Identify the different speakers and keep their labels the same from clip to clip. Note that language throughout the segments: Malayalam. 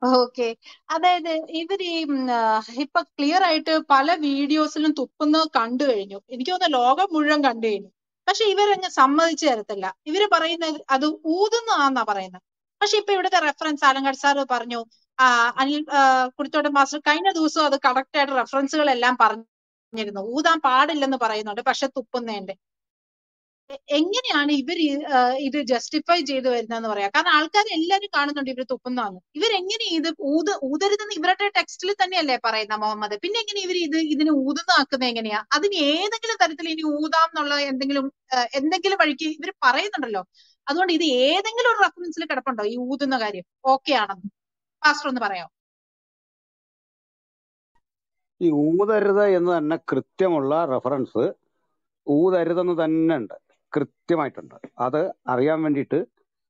Speaker 1: ഓക്കെ അതായത് ഇവർ ഈ ഉം, ആ, ഇപ്പൊ ക്ലിയർ ആയിട്ട് പല വീഡിയോസിലും തുപ്പുന്നത് കണ്ടു കഴിഞ്ഞു എനിക്ക് തോന്നുന്നു ലോകം മുഴുവൻ കണ്ടു കഴിഞ്ഞു പക്ഷെ ഇവരങ്ങ് സമ്മതിച്ചു തരത്തില്ല ഇവര് പറയുന്നത് അത് ഊതുന്നതാന്നാ പറയുന്നത് പക്ഷെ ഇപ്പൊ ഇവിടുത്തെ റെഫറൻസ് ആലങ്കാട് സാർ പറഞ്ഞു ആ, അനിൽ ആ, കുടിത്തോട്ടം മാസ്റ്റർ കഴിഞ്ഞ ദിവസം അത് കറക്റ്റ് ആയിട്ട് റെഫറൻസുകളെല്ലാം പറഞ്ഞിരുന്നു ഊതാൻ പാടില്ലെന്ന് പറയുന്നുണ്ട് പക്ഷെ തുപ്പുന്നതിന്റെ എ- എങ്ങനെയാണ് ഇവർ ഇത് ജസ്റ്റിഫൈ ചെയ്തു വരുന്നതെന്ന് പറയാം കാരണം ആൾക്കാർ എല്ലാരും കാണുന്നുണ്ട് ഇവർ തുപ്പുന്നതാണ് ഇവരെങ്ങനെ ഇത് ഊത് ഊതരുതെന്ന് ഇവരുടെ ടെക്സ്റ്റിൽ തന്നെയല്ലേ പറയുന്ന മുഹമ്മദ് പിന്നെ എങ്ങനെ ഇവർ ഇത് ഇതിന് ഊതുന്നതാക്കുന്നത് എങ്ങനെയാ അതിന് ഏതെങ്കിലും തരത്തിൽ ഇനി ഊതാം എന്നുള്ള എന്തെങ്കിലും ആ, എന്തെങ്കിലും വഴിക്ക് ഇവർ പറയുന്നുണ്ടല്ലോ അതുകൊണ്ട് ഇത് ഏതെങ്കിലും ഒരു റെഫറൻസിൽ കിടപ്പുണ്ടോ ഈ ഊതുന്ന കാര്യം ഓക്കെ ആണെന്ന് പാസ്റ്റർ ഒന്ന് പറയാം
Speaker 2: ഈ ഊതരുത് എന്ന് തന്നെ കൃത്യമുള്ള റെഫറൻസ് ഊതരുതെന്ന് തന്നെ ഉണ്ട് കൃത്യമായിട്ടുണ്ട് അത് അറിയാൻ വേണ്ടിയിട്ട്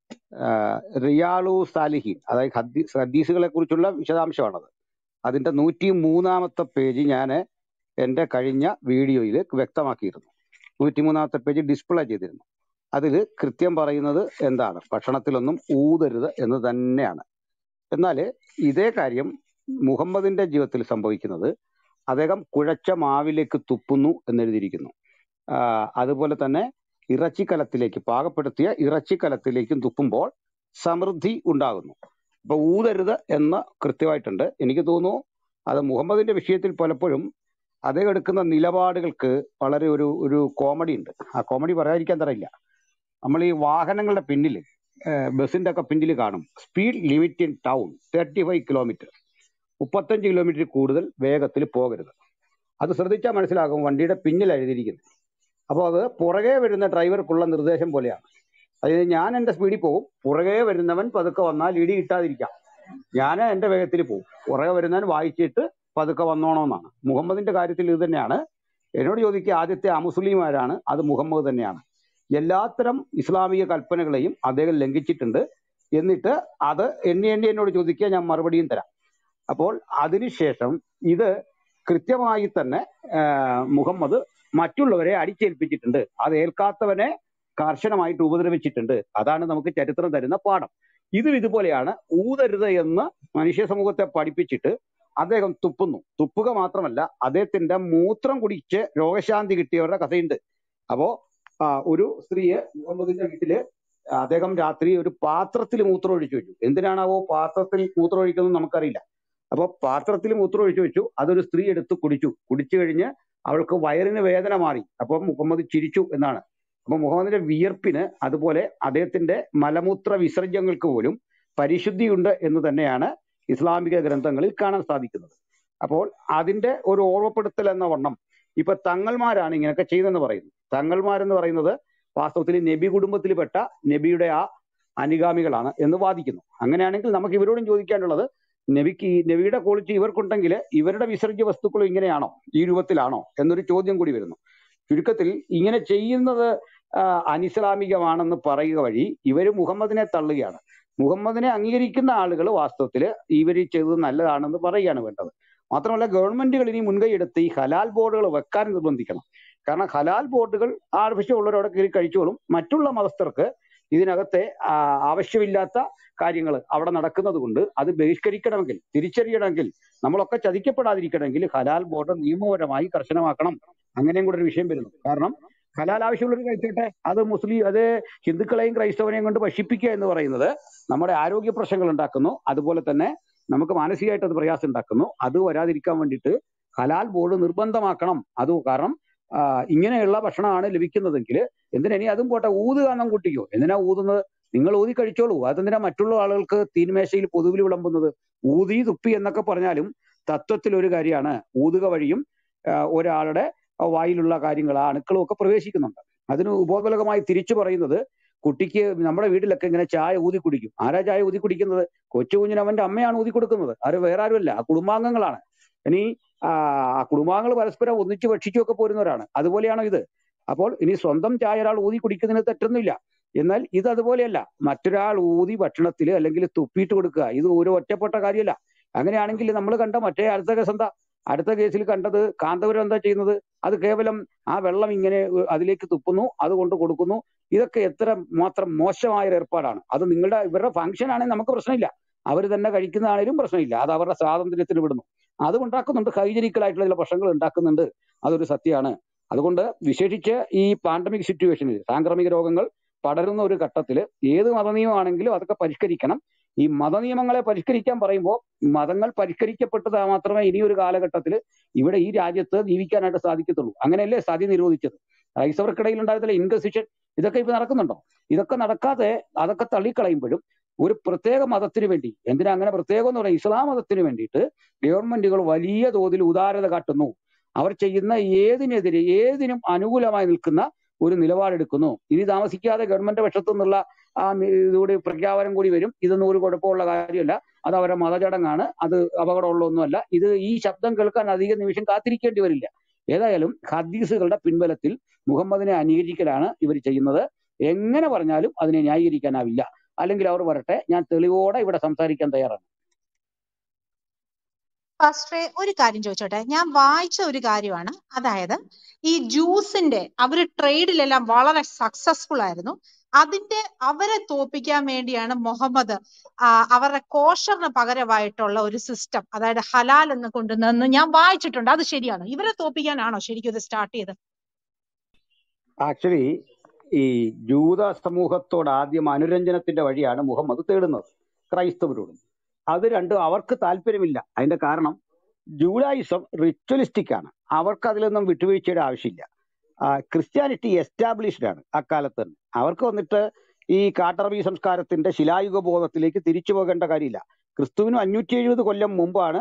Speaker 2: ആ, റിയാലു സാലിഹീൻ അതായത് ഹദീ- ഹദീസുകളെ കുറിച്ചുള്ള വിശദാംശമാണത് അതിന്റെ നൂറ്റി മൂന്നാമത്തെ പേജ് ഞാൻ എൻ്റെ കഴിഞ്ഞ വീഡിയോയിൽ വ്യക്തമാക്കിയിരുന്നു നൂറ്റി മൂന്നാമത്തെ പേജ് ഡിസ്പ്ലേ ചെയ്തിരുന്നു അതിൽ കൃത്യം പറയുന്നത് എന്താണ് ഭക്ഷണത്തിലൊന്നും ഊതരുത് എന്ന് തന്നെയാണ് എന്നാൽ ഇതേ കാര്യം മുഹമ്മദിന്റെ ജീവിതത്തിൽ സംഭവിക്കുന്നത് അദ്ദേഹം കുഴച്ച മാവിലേക്ക് തുപ്പുന്നു എന്നെഴുതിയിരിക്കുന്നു ആ, അതുപോലെ തന്നെ ഇറച്ചിക്കലത്തിലേക്ക് പാകപ്പെടുത്തിയ ഇറച്ചിക്കലത്തിലേക്കും തുപ്പുമ്പോൾ സമൃദ്ധി ഉണ്ടാകുന്നു അപ്പൊ ഊതരുത് എന്ന് കൃത്യമായിട്ടുണ്ട് എനിക്ക് തോന്നുന്നു അത് മുഹമ്മദിന്റെ വിഷയത്തിൽ പലപ്പോഴും അദ്ദേഹം എടുക്കുന്ന നിലപാടുകൾക്ക് വളരെ ഒരു ഒരു കോമഡി ഉണ്ട് ആ കോമഡി പറയാതിരിക്കാൻ തരയില്ല നമ്മൾ ഈ വാഹനങ്ങളുടെ പിന്നിൽ ബസിന്റെ ഒക്കെ പിന്നിൽ കാണും speed limit in town thirty five kilometre മുപ്പത്തഞ്ച് കിലോമീറ്റർ കൂടുതൽ വേഗത്തിൽ പോകരുത് അത് ശ്രദ്ധിച്ചാൽ മനസ്സിലാകും വണ്ടിയുടെ പിന്നിൽ എഴുതിയിരിക്കുന്നത് അപ്പോൾ അത് പുറകെ വരുന്ന ഡ്രൈവർക്കുള്ള നിർദ്ദേശം പോലെയാണ് അതായത് ഞാൻ എൻ്റെ സ്പീഡിൽ പോകും പുറകെ വരുന്നവൻ പതുക്കെ വന്നാൽ ഇടി കിട്ടാതിരിക്കാം ഞാൻ എൻ്റെ വേഗത്തിൽ പോകും പുറകെ വരുന്നവൻ വായിച്ചിട്ട് പതുക്കെ വന്നോണമെന്നാണ് മുഹമ്മദിന്റെ കാര്യത്തിൽ ഇത് തന്നെയാണ് എന്നോട് ചോദിക്കുക ആദ്യത്തെ അമുസ്ലിമാരാണ് അത് മുഹമ്മദ് തന്നെയാണ് എല്ലാത്തരം ഇസ്ലാമിക കൽപ്പനകളെയും അദ്ദേഹം ലംഘിച്ചിട്ടുണ്ട് എന്നിട്ട് അത് എണ്ണി എണ്ണി എന്നോട് ചോദിക്കുക ഞാൻ മറുപടിയും തരാം അപ്പോൾ അതിനുശേഷം ഇത് കൃത്യമായി തന്നെ ആ, മുഹമ്മദ് മറ്റുള്ളവരെ അടിച്ചേൽപ്പിച്ചിട്ടുണ്ട് അത് ഏൽക്കാത്തവനെ കർശനമായിട്ട് ഉപദ്രവിച്ചിട്ടുണ്ട് അതാണ് നമുക്ക് ചരിത്രം തരുന്ന പാഠം ഇതും ഇതുപോലെയാണ് ഊതരുത് എന്ന് മനുഷ്യ സമൂഹത്തെ പഠിപ്പിച്ചിട്ട് അദ്ദേഹം തുപ്പുന്നു തുപ്പുക മാത്രമല്ല അദ്ദേഹത്തിന്റെ മൂത്രം കുടിച്ച് രോഗശാന്തി കിട്ടിയവരുടെ കഥയുണ്ട് അപ്പോ ആ, ഒരു സ്ത്രീയെ മുഹമ്മദിന്റെ വീട്ടില് അദ്ദേഹം രാത്രി ഒരു പാത്രത്തിൽ മൂത്രം ഒഴിച്ചു വെച്ചു എന്തിനാണാവോ പാത്രത്തിൽ മൂത്രം ഒഴിക്കുന്നത് നമുക്കറിയില്ല അപ്പൊ പാത്രത്തിൽ മൂത്രം ഒഴിച്ചു വെച്ചു അതൊരു സ്ത്രീ എടുത്ത് കുടിച്ചു കുടിച്ചു കഴിഞ്ഞ് അവൾക്ക് വയറിന് വേദന മാറി അപ്പൊ മുഹമ്മദ് ചിരിച്ചു എന്നാണ് അപ്പൊ മുഹമ്മദിന്റെ വിയർപ്പിന് അതുപോലെ അദ്ദേഹത്തിന്റെ മലമൂത്ര വിസർജ്യങ്ങൾക്ക് പോലും പരിശുദ്ധിയുണ്ട് എന്ന് തന്നെയാണ് ഇസ്ലാമിക ഗ്രന്ഥങ്ങളിൽ കാണാൻ സാധിക്കുന്നത് അപ്പോൾ അതിന്റെ ഒരു ഓർമ്മപ്പെടുത്തൽ എന്ന വണ്ണം ഇപ്പൊ തങ്ങൾമാരാണ് ഇങ്ങനെയൊക്കെ ചെയ്തെന്ന് പറയുന്നു തങ്ങൾമാരെന്ന് പറയുന്നത് വാസ്തവത്തിൽ നബി കുടുംബത്തിൽപ്പെട്ട നബിയുടെ ആ അനുഗാമികളാണ് എന്ന് വാദിക്കുന്നു അങ്ങനെയാണെങ്കിൽ നമുക്ക് ഇവരോടും ചോദിക്കാനുള്ളത് നബിക്ക് ഈ നബിയുടെ ക്വാളിറ്റി ഇവർക്കുണ്ടെങ്കിൽ ഇവരുടെ വിസർജ്യ വസ്തുക്കളും ഇങ്ങനെയാണോ ഈ രൂപത്തിലാണോ എന്നൊരു ചോദ്യം കൂടി വരുന്നു ചുരുക്കത്തിൽ ഇങ്ങനെ ചെയ്യുന്നത് ആ, അനിസ്ലാമികമാണെന്ന് പറയുക വഴി ഇവര് മുഹമ്മദിനെ തള്ളുകയാണ് മുഹമ്മദിനെ അംഗീകരിക്കുന്ന ആളുകൾ വാസ്തവത്തിൽ ഇവർ ചെയ്തത് നല്ലതാണെന്ന് പറയുകയാണ് വേണ്ടത് മാത്രമല്ല ഗവൺമെന്റുകൾ ഇനി മുൻകൈ എടുത്ത് ഈ ഹലാൽ ബോർഡുകൾ വെക്കാൻ നിർബന്ധിക്കണം കാരണം ഹലാൽ ബോർഡുകൾ ആവശ്യമുള്ളവരവിടെ കയറി കഴിച്ചോളും മറ്റുള്ള മതസ്ഥർക്ക് ഇതിനകത്തെ ആ, ആവശ്യമില്ലാത്ത കാര്യങ്ങൾ അവിടെ നടക്കുന്നത് കൊണ്ട് അത് ബഹിഷ്കരിക്കണമെങ്കിൽ തിരിച്ചറിയണമെങ്കിൽ നമ്മളൊക്കെ ചതിക്കപ്പെടാതിരിക്കണമെങ്കിൽ ഹലാൽ ബോർഡ് നിയമപരമായി കർശനമാക്കണം അങ്ങനെയും കൂടെ ഒരു വിഷയം വരുന്നു കാരണം ഹലാൽ ആവശ്യമുള്ളവർ കഴിച്ചോട്ടെ അത് മുസ്ലിം അത് ഹിന്ദുക്കളെയും ക്രൈസ്തവനെയും കൊണ്ട് ഭക്ഷിപ്പിക്കുക എന്ന് പറയുന്നത് നമ്മുടെ ആരോഗ്യ പ്രശ്നങ്ങൾ ഉണ്ടാക്കുന്നു അതുപോലെ തന്നെ നമുക്ക് മാനസികമായിട്ട് അത് പ്രയാസം ഉണ്ടാക്കുന്നു അത് വരാതിരിക്കാൻ വേണ്ടിയിട്ട് ഹലാൽ ബോർഡ് നിർബന്ധമാക്കണം അത് കാരണം ആ, ഇങ്ങനെയുള്ള ഭക്ഷണമാണ് ലഭിക്കുന്നതെങ്കിൽ എന്തിനാ ഇനി അതും പോട്ടെ ഊത് കാണാൻ കൂട്ടിക്കോ എന്തിനാ ഊതുന്നത് നിങ്ങൾ ഊതി കഴിച്ചോളൂ അതെന്തിനാ മറ്റുള്ള ആളുകൾക്ക് തീന്മേശയിൽ പൊതുവിൽ വിളമ്പുന്നത് ഊതി തുപ്പി എന്നൊക്കെ പറഞ്ഞാലും തത്വത്തിൽ ഒരു കാര്യമാണ് ഊതുക വഴിയും ആ, ഒരാളുടെ വായിലുള്ള കാര്യങ്ങൾ ആ അണുക്കളും ഒക്കെ പ്രവേശിക്കുന്നുണ്ട് അതിന് ഉപോത്ബലകമായി തിരിച്ചു പറയുന്നത് കുട്ടിക്ക് നമ്മുടെ വീട്ടിലൊക്കെ ഇങ്ങനെ ചായ ഊതി കുടിക്കും ആരാ ചായ ഊതി കുടിക്കുന്നത് കൊച്ചു കുഞ്ഞിന് അവന്റെ അമ്മയാണ് ഊതി കൊടുക്കുന്നത് അത് വേറെ ആരുമല്ല ആ കുടുംബാംഗങ്ങളാണ് ഇനി ആ ആ കുടുംബാംഗങ്ങൾ പരസ്പരം ഒന്നിച്ച് ഭക്ഷിച്ചുമൊക്കെ പോരുന്നവരാണ് അതുപോലെയാണോ ഇത് അപ്പോൾ ഇനി സ്വന്തം ചായ ഒരാൾ ഊതി കുടിക്കുന്നതിന് തെറ്റൊന്നുമില്ല എന്നാൽ ഇത് അതുപോലെയല്ല മറ്റൊരാൾ ഊതി ഭക്ഷണത്തിൽ അല്ലെങ്കിൽ തുപ്പിയിട്ട് കൊടുക്കുക ഇത് ഒരു ഒറ്റപ്പെട്ട കാര്യമല്ല അങ്ങനെയാണെങ്കിൽ നമ്മൾ കണ്ട മറ്റേ അടുത്ത കേസ് എന്താ അടുത്ത കേസിൽ കണ്ടത് കാന്തപുരം എന്താ ചെയ്യുന്നത് അത് കേവലം ആ വെള്ളം ഇങ്ങനെ ഉ- അതിലേക്ക് തുപ്പുന്നു അത് കൊണ്ട് കൊടുക്കുന്നു ഇതൊക്കെ എത്ര മാത്രം മോശമായ ഒരു ഏർപ്പാടാണ് അത് നിങ്ങളുടെ ഇവരുടെ ഫംഗ്ഷൻ ആണെങ്കിൽ നമുക്ക് പ്രശ്നമില്ല അവർ തന്നെ കഴിക്കുന്നതാണേലും പ്രശ്നമില്ല അത് അവരുടെ സ്വാതന്ത്ര്യത്തിന് വിടുന്നു അത് ഉണ്ടാക്കുന്നുണ്ട് ഹൈജനിക്കൽ ആയിട്ടുള്ള ചില പ്രശ്നങ്ങൾ ഉണ്ടാക്കുന്നുണ്ട് അതൊരു സത്യമാണ് അതുകൊണ്ട് വിശേഷിച്ച് ഈ പാൻഡമിക് സിറ്റുവേഷനിൽ സാംക്രമിക രോഗങ്ങൾ പടരുന്ന ഒരു ഘട്ടത്തിൽ ഏത് മതനിയമമാണെങ്കിലും അതൊക്കെ പരിഷ്കരിക്കണം ഈ മതനിയമങ്ങളെ പരിഷ്കരിക്കാൻ പറയുമ്പോൾ മതങ്ങൾ പരിഷ്കരിക്കപ്പെട്ടത് മാത്രമേ ഇനി ഒരു കാലഘട്ടത്തിൽ ഇവിടെ ഈ രാജ്യത്ത് ജീവിക്കാനായിട്ട് സാധിക്കത്തുള്ളൂ അങ്ങനെയല്ലേ സതി നിരോധിച്ചത് ക്രൈസ്തവർക്കിടയിൽ ഉണ്ടായതിലെ ഇൻകസിഷൻ ഇതൊക്കെ ഇപ്പൊ നടക്കുന്നുണ്ടോ ഇതൊക്കെ നടക്കാതെ അതൊക്കെ തള്ളിക്കളയുമ്പോഴും ഒരു പ്രത്യേക മതത്തിന് വേണ്ടി എന്തിനാ അങ്ങനെ പ്രത്യേകം എന്ന് പറയുന്നത് ഇസ്ലാം മതത്തിന് വേണ്ടിയിട്ട് ഗവൺമെന്റുകൾ വലിയ തോതിൽ ഉദാരത കാട്ടുന്നു അവർ ചെയ്യുന്ന ഏതിനെതിരെ ഏതിനും അനുകൂലമായി നിൽക്കുന്ന ഒരു നിലപാടെടുക്കുന്നു ഇനി താമസിക്കാതെ ഗവൺമെന്റ് പക്ഷത്തു നിന്നുള്ള ആ നി- ഇതുകൂടി പ്രഖ്യാപനം കൂടി വരും ഇതൊന്നും ഒരു കുഴപ്പമുള്ള കാര്യമല്ല അത് അവരുടെ മതചടങ്ങാണ് അത് അപകടമുള്ള ഒന്നുമല്ല ഇത് ഈ ശബ്ദം കേൾക്കാൻ അധിക നിമിഷം കാത്തിരിക്കേണ്ടി വരില്ല ഏതായാലും ഹദീസുകളുടെ പിൻബലത്തിൽ മുഹമ്മദിനെ അംഗീകരിക്കലാണ് ഇവർ ചെയ്യുന്നത് എങ്ങനെ പറഞ്ഞാലും അതിനെ ന്യായീകരിക്കാനാവില്ല അല്ലെങ്കിൽ അവർ വരട്ടെ ഞാൻ തെളിവോടെ ഇവിടെ സംസാരിക്കാൻ തയ്യാറാണ്
Speaker 1: ഫാസ്റ്ററെ ഒരു കാര്യം ചോദിച്ചോട്ടെ ഞാൻ വായിച്ച ഒരു കാര്യമാണ് അതായത് ഈ ജ്യൂസിന്റെ അവര് ട്രേഡിലെല്ലാം വളരെ സക്സസ്ഫുൾ ആയിരുന്നു അതിന്റെ അവരെ തോപ്പിക്കാൻ വേണ്ടിയാണ് മുഹമ്മദ് ആ, അവരുടെ കോഷറിന് പകരമായിട്ടുള്ള ഒരു സിസ്റ്റം അതായത് ഹലാൽ എന്ന് കൊണ്ടുവന്നെന്ന് ഞാൻ വായിച്ചിട്ടുണ്ട് അത് ശരിയാണോ ഇവരെ തോപ്പിക്കാനാണോ ശരിക്കും ഇത് സ്റ്റാർട്ട് ചെയ്തത്
Speaker 2: ആക്ച്വലി ഈ ജൂത സമൂഹത്തോട് ആദ്യം അനുരഞ്ജനത്തിന്റെ വഴിയാണ് മുഹമ്മദ് തേടുന്നത് ക്രൈസ്തവരോടും അത് രണ്ടും അവർക്ക് താല്പര്യമില്ല അതിന്റെ കാരണം ജൂഡായിസം റിച്വലിസ്റ്റിക് ആണ് അവർക്ക് അതിലൊന്നും വിട്ടുവീഴ്ചയുടെ ആവശ്യമില്ല ആ, ക്രിസ്ത്യാനിറ്റി എസ്റ്റാബ്ലിഷ്ഡ് ആണ് അക്കാലത്ത് തന്നെ അവർക്ക് വന്നിട്ട് ഈ കാട്ടറബി സംസ്കാരത്തിന്റെ ശിലായുഗ ബോധത്തിലേക്ക് തിരിച്ചു പോകേണ്ട കാര്യമില്ല ക്രിസ്തുവിനും അഞ്ഞൂറ്റി എഴുപത് കൊല്ലം മുമ്പാണ്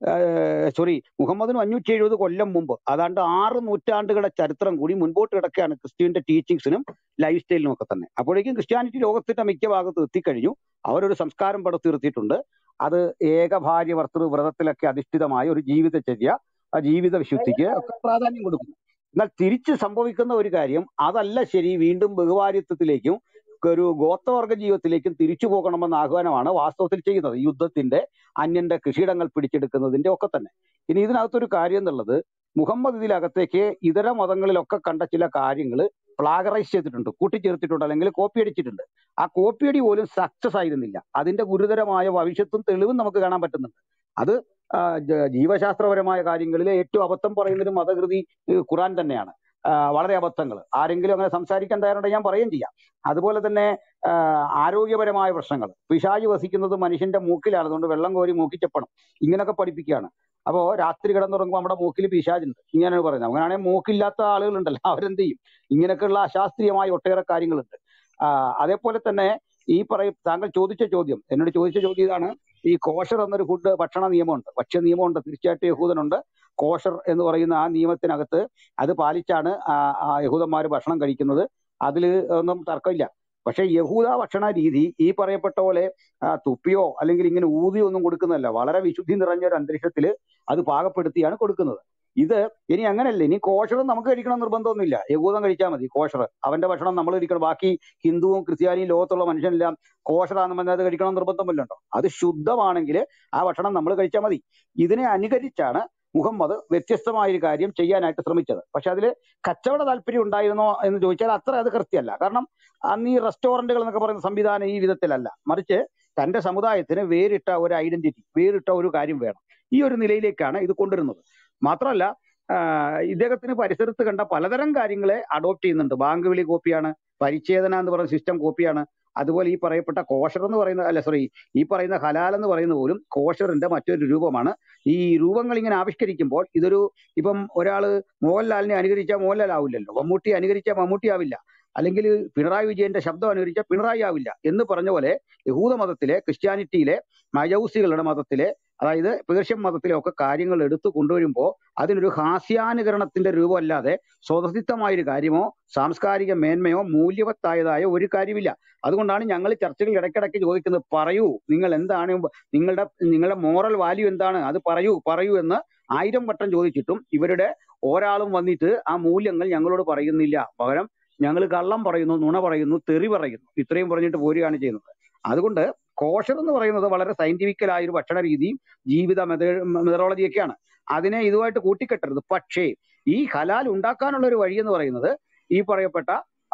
Speaker 2: സോറി മുഹമ്മദിനും അഞ്ഞൂറ്റി എഴുപത് കൊല്ലം മുമ്പ് അതാണ്ട് ആറ് നൂറ്റാണ്ടുകളുടെ ചരിത്രം കൂടി മുൻപോട്ട് കിടക്കുകയാണ് ക്രിസ്തുവിന്റെ ടീച്ചിങ്സിനും ലൈഫ് സ്റ്റൈലിനും ഒക്കെ തന്നെ അപ്പോഴേക്കും ക്രിസ്ത്യാനിറ്റി ലോകത്തിന്റെ മിക്ക ഭാഗത്ത് എത്തിക്കഴിഞ്ഞു അവരൊരു സംസ്കാരം പടുത്തുയർത്തിയിട്ടുണ്ട് അത് ഏകഭാര്യ ഭർത്തൃ വ്രതത്തിലൊക്കെ അധിഷ്ഠിതമായ ഒരു ജീവിതചര്യ ആ ജീവിത വിശുദ്ധിക്ക് ഒക്കെ പ്രാധാന്യം കൊടുക്കുന്നു എന്നാൽ തിരിച്ച് സംഭവിക്കുന്ന ഒരു കാര്യം അതല്ല ശരി വീണ്ടും ബഹുഭാര്യത്വത്തിലേക്കും ഒരു ഗോത്രവർഗ ജീവിതത്തിലേക്കും തിരിച്ചു പോകണമെന്ന ആഹ്വാനമാണ് വാസ്തവത്തിൽ ചെയ്യുന്നത് യുദ്ധത്തിന്റെ അന്യന്റെ കൃഷിയിടങ്ങൾ പിടിച്ചെടുക്കുന്നതിന്റെ ഒക്കെ തന്നെ ഇനി ഇതിനകത്തൊരു കാര്യം എന്നുള്ളത് മുഹമ്മദ് ഇതിലകത്തേക്ക് ഇതര മതങ്ങളിലൊക്കെ കണ്ട ചില കാര്യങ്ങൾ പ്ലാഗറൈസ് ചെയ്തിട്ടുണ്ട് കൂട്ടിച്ചേർത്തിട്ടുണ്ട് അല്ലെങ്കിൽ കോപ്പി അടിച്ചിട്ടുണ്ട് ആ കോപ്പിയടി പോലും സക്സസ് ആയിരുന്നില്ല അതിന്റെ ഗുരുതരമായ ഭവിഷ്യത്തും തെളിവും നമുക്ക് കാണാൻ പറ്റുന്നുണ്ട് അത് ആ, ജ- ജീവശാസ്ത്രപരമായ കാര്യങ്ങളിൽ ഏറ്റവും അബദ്ധം പറയുന്നൊരു മതകൃതി ഏഹ്, ഖുറാൻ തന്നെയാണ് ആ, വളരെ അബദ്ധങ്ങൾ ആരെങ്കിലും അങ്ങനെ സംസാരിക്കാൻ തയ്യാറുണ്ടെങ്കിൽ ഞാൻ പറയുകയും ചെയ്യാം അതുപോലെ തന്നെ ആ, ആരോഗ്യപരമായ പ്രശ്നങ്ങൾ പിശാച് വസിക്കുന്നത് മനുഷ്യന്റെ മൂക്കിലാണ് അതുകൊണ്ട് വെള്ളം കോരി മൂക്കിച്ചപ്പണം ഇങ്ങനെയൊക്കെ പഠിപ്പിക്കുകയാണ് അപ്പോ രാത്രി കിടന്നുറങ്ങുമ്പോൾ നമ്മുടെ മൂക്കിൽ പിശാചുണ്ട് ഇങ്ങനെയാണ് പറയുന്നത് അങ്ങനെയാണെങ്കിൽ മൂക്കില്ലാത്ത ആളുകളുണ്ടല്ലോ അവരെന്ത് ചെയ്യും ഇങ്ങനെയൊക്കെയുള്ള അശാസ്ത്രീയമായ ഒട്ടേറെ കാര്യങ്ങളുണ്ട് ആ, അതേപോലെ തന്നെ ഈ പറയും താങ്കൾ ചോദിച്ച ചോദ്യം എന്നോട് ചോദിച്ച ചോദ്യം ഇതാണ് ഈ കോഷർ എന്നൊരു ഫുഡ് ഭക്ഷണ നിയമമുണ്ട് ഭക്ഷ്യ നിയമമുണ്ട് തീർച്ചയായിട്ടും യഹൂദനുണ്ട് കോഷർ എന്ന് പറയുന്ന ആ നിയമത്തിനകത്ത് അത് പാലിച്ചാണ് ആ ആ യഹൂദന്മാർ ഭക്ഷണം കഴിക്കുന്നത് അതിൽ ഒന്നും തർക്കമില്ല പക്ഷെ യഹൂദ ഭക്ഷണ രീതി ഈ പറയപ്പെട്ട പോലെ ആ, തുപ്പിയോ അല്ലെങ്കിൽ ഇങ്ങനെ ഊതിയോ ഒന്നും കൊടുക്കുന്നതല്ല വളരെ വിശുദ്ധി നിറഞ്ഞ ഒരു അന്തരീക്ഷത്തിൽ അത് പാകപ്പെടുത്തിയാണ് കൊടുക്കുന്നത് ഇത് ഇനി അങ്ങനെയല്ല ഇനി കോഷർ നമുക്ക് കഴിക്കണം നിർബന്ധമൊന്നുമില്ല യഹൂദം കഴിച്ചാൽ മതി കോഷർ അവന്റെ ഭക്ഷണം നമ്മൾ കഴിക്കണം ബാക്കി ഹിന്ദുവും ക്രിസ്ത്യാനിയും ലോകത്തുള്ള മനുഷ്യനെല്ലാം കോഷറാന്ന് പറഞ്ഞാൽ അത് കഴിക്കണം നിർബന്ധമില്ലല്ലോ അത് ശുദ്ധമാണെങ്കിൽ ആ ഭക്ഷണം നമ്മൾ കഴിച്ചാൽ മതി ഇതിനെ അനുകരിച്ചാണ് മുഹമ്മദ് വ്യത്യസ്തമായ ഒരു കാര്യം ചെയ്യാനായിട്ട് ശ്രമിച്ചത് പക്ഷെ അതിൽ കച്ചവട താല്പര്യം ഉണ്ടായിരുന്നോ എന്ന് ചോദിച്ചാൽ അത്ര അത് കൃത്യമല്ല കാരണം അന്ന് ഈ റെസ്റ്റോറന്റുകൾ എന്നൊക്കെ പറയുന്ന സംവിധാനം ഈ വിധത്തിലല്ല മറിച്ച് തന്റെ സമുദായത്തിന് വേറിട്ട ഒരു ഐഡന്റിറ്റി വേറിട്ട ഒരു കാര്യം വേണം ഈ ഒരു നിലയിലേക്കാണ് ഇത് കൊണ്ടുവരുന്നത് മാത്രമല്ല ആഹ് ഇദ്ദേഹത്തിന് പരിസരത്ത് കണ്ട പലതരം കാര്യങ്ങളെ അഡോപ്റ്റ് ചെയ്യുന്നുണ്ട് ബാങ്ക് വിളി കോപ്പിയാണ് പരിച്ഛേദന എന്ന് പറയുന്ന സിസ്റ്റം കോപ്പിയാണ് അതുപോലെ ഈ പറയപ്പെട്ട കോഷർ എന്ന് പറയുന്ന അല്ല സോറി ഈ പറയുന്ന ഹലാൽ എന്ന് പറയുന്ന പോലും കോഷറിന്റെ മറ്റൊരു രൂപമാണ് ഈ രൂപങ്ങൾ ഇങ്ങനെ ആവിഷ്കരിക്കുമ്പോൾ ഇതൊരു ഇപ്പം ഒരാള് മോഹൻലാലിനെ അനുകരിച്ചാൽ മോഹൻലാൽ ആവില്ലല്ലോ മമ്മൂട്ടി അനുകരിച്ചാൽ മമ്മൂട്ടി ആവില്ല അല്ലെങ്കിൽ പിണറായി വിജയന്റെ ശബ്ദം അനുകരിച്ചാൽ പിണറായി ആവില്ല എന്ന് പറഞ്ഞ പോലെ യഹൂദ മതത്തിലെ ക്രിസ്ത്യാനിറ്റിയിലെ മജൗസികളുടെ മതത്തിലെ അതായത് പേർഷ്യൻ മതത്തിലെ ഒക്കെ കാര്യങ്ങൾ എടുത്തു കൊണ്ടുവരുമ്പോൾ അതിനൊരു ഹാസ്യാനുകരണത്തിന്റെ രൂപമല്ലാതെ സ്വതസിദ്ധമായ ഒരു കാര്യമോ സാംസ്കാരിക മേന്മയോ മൂല്യവത്തായതായ ഒരു കാര്യമില്ല അതുകൊണ്ടാണ് ഞങ്ങൾ ചർച്ചകൾ ഇടയ്ക്കിടയ്ക്ക് ചോദിക്കുന്നത് പറയൂ നിങ്ങൾ എന്താണ് നിങ്ങളുടെ നിങ്ങളുടെ മോറൽ വാല്യൂ എന്താണ് അത് പറയൂ പറയൂ എന്ന് ആയിരം വട്ടം ചോദിച്ചിട്ടും ഇവരുടെ ഒരാളും വന്നിട്ട് ആ മൂല്യങ്ങൾ ഞങ്ങളോട് പറയുന്നില്ല പകരം ഞങ്ങൾ കള്ളം പറയുന്നു നുണ പറയുന്നു തെറി പറയുന്നു ഇത്രയും പറഞ്ഞിട്ട് പോരുകയാണ് ചെയ്യുന്നത് അതുകൊണ്ട് കോഷർ എന്ന് പറയുന്നത് വളരെ സയന്റിഫിക്കലായ ഒരു ഭക്ഷണ രീതിയും ജീവിത മെതറോളജിയൊക്കെയാണ് അതിനെ ഇതുമായിട്ട് കൂട്ടിക്കെട്ടരുത് പക്ഷേ ഈ ഹലാൽ ഉണ്ടാക്കാനുള്ള ഒരു വഴി എന്ന് പറയുന്നത് ഈ പറയപ്പെട്ട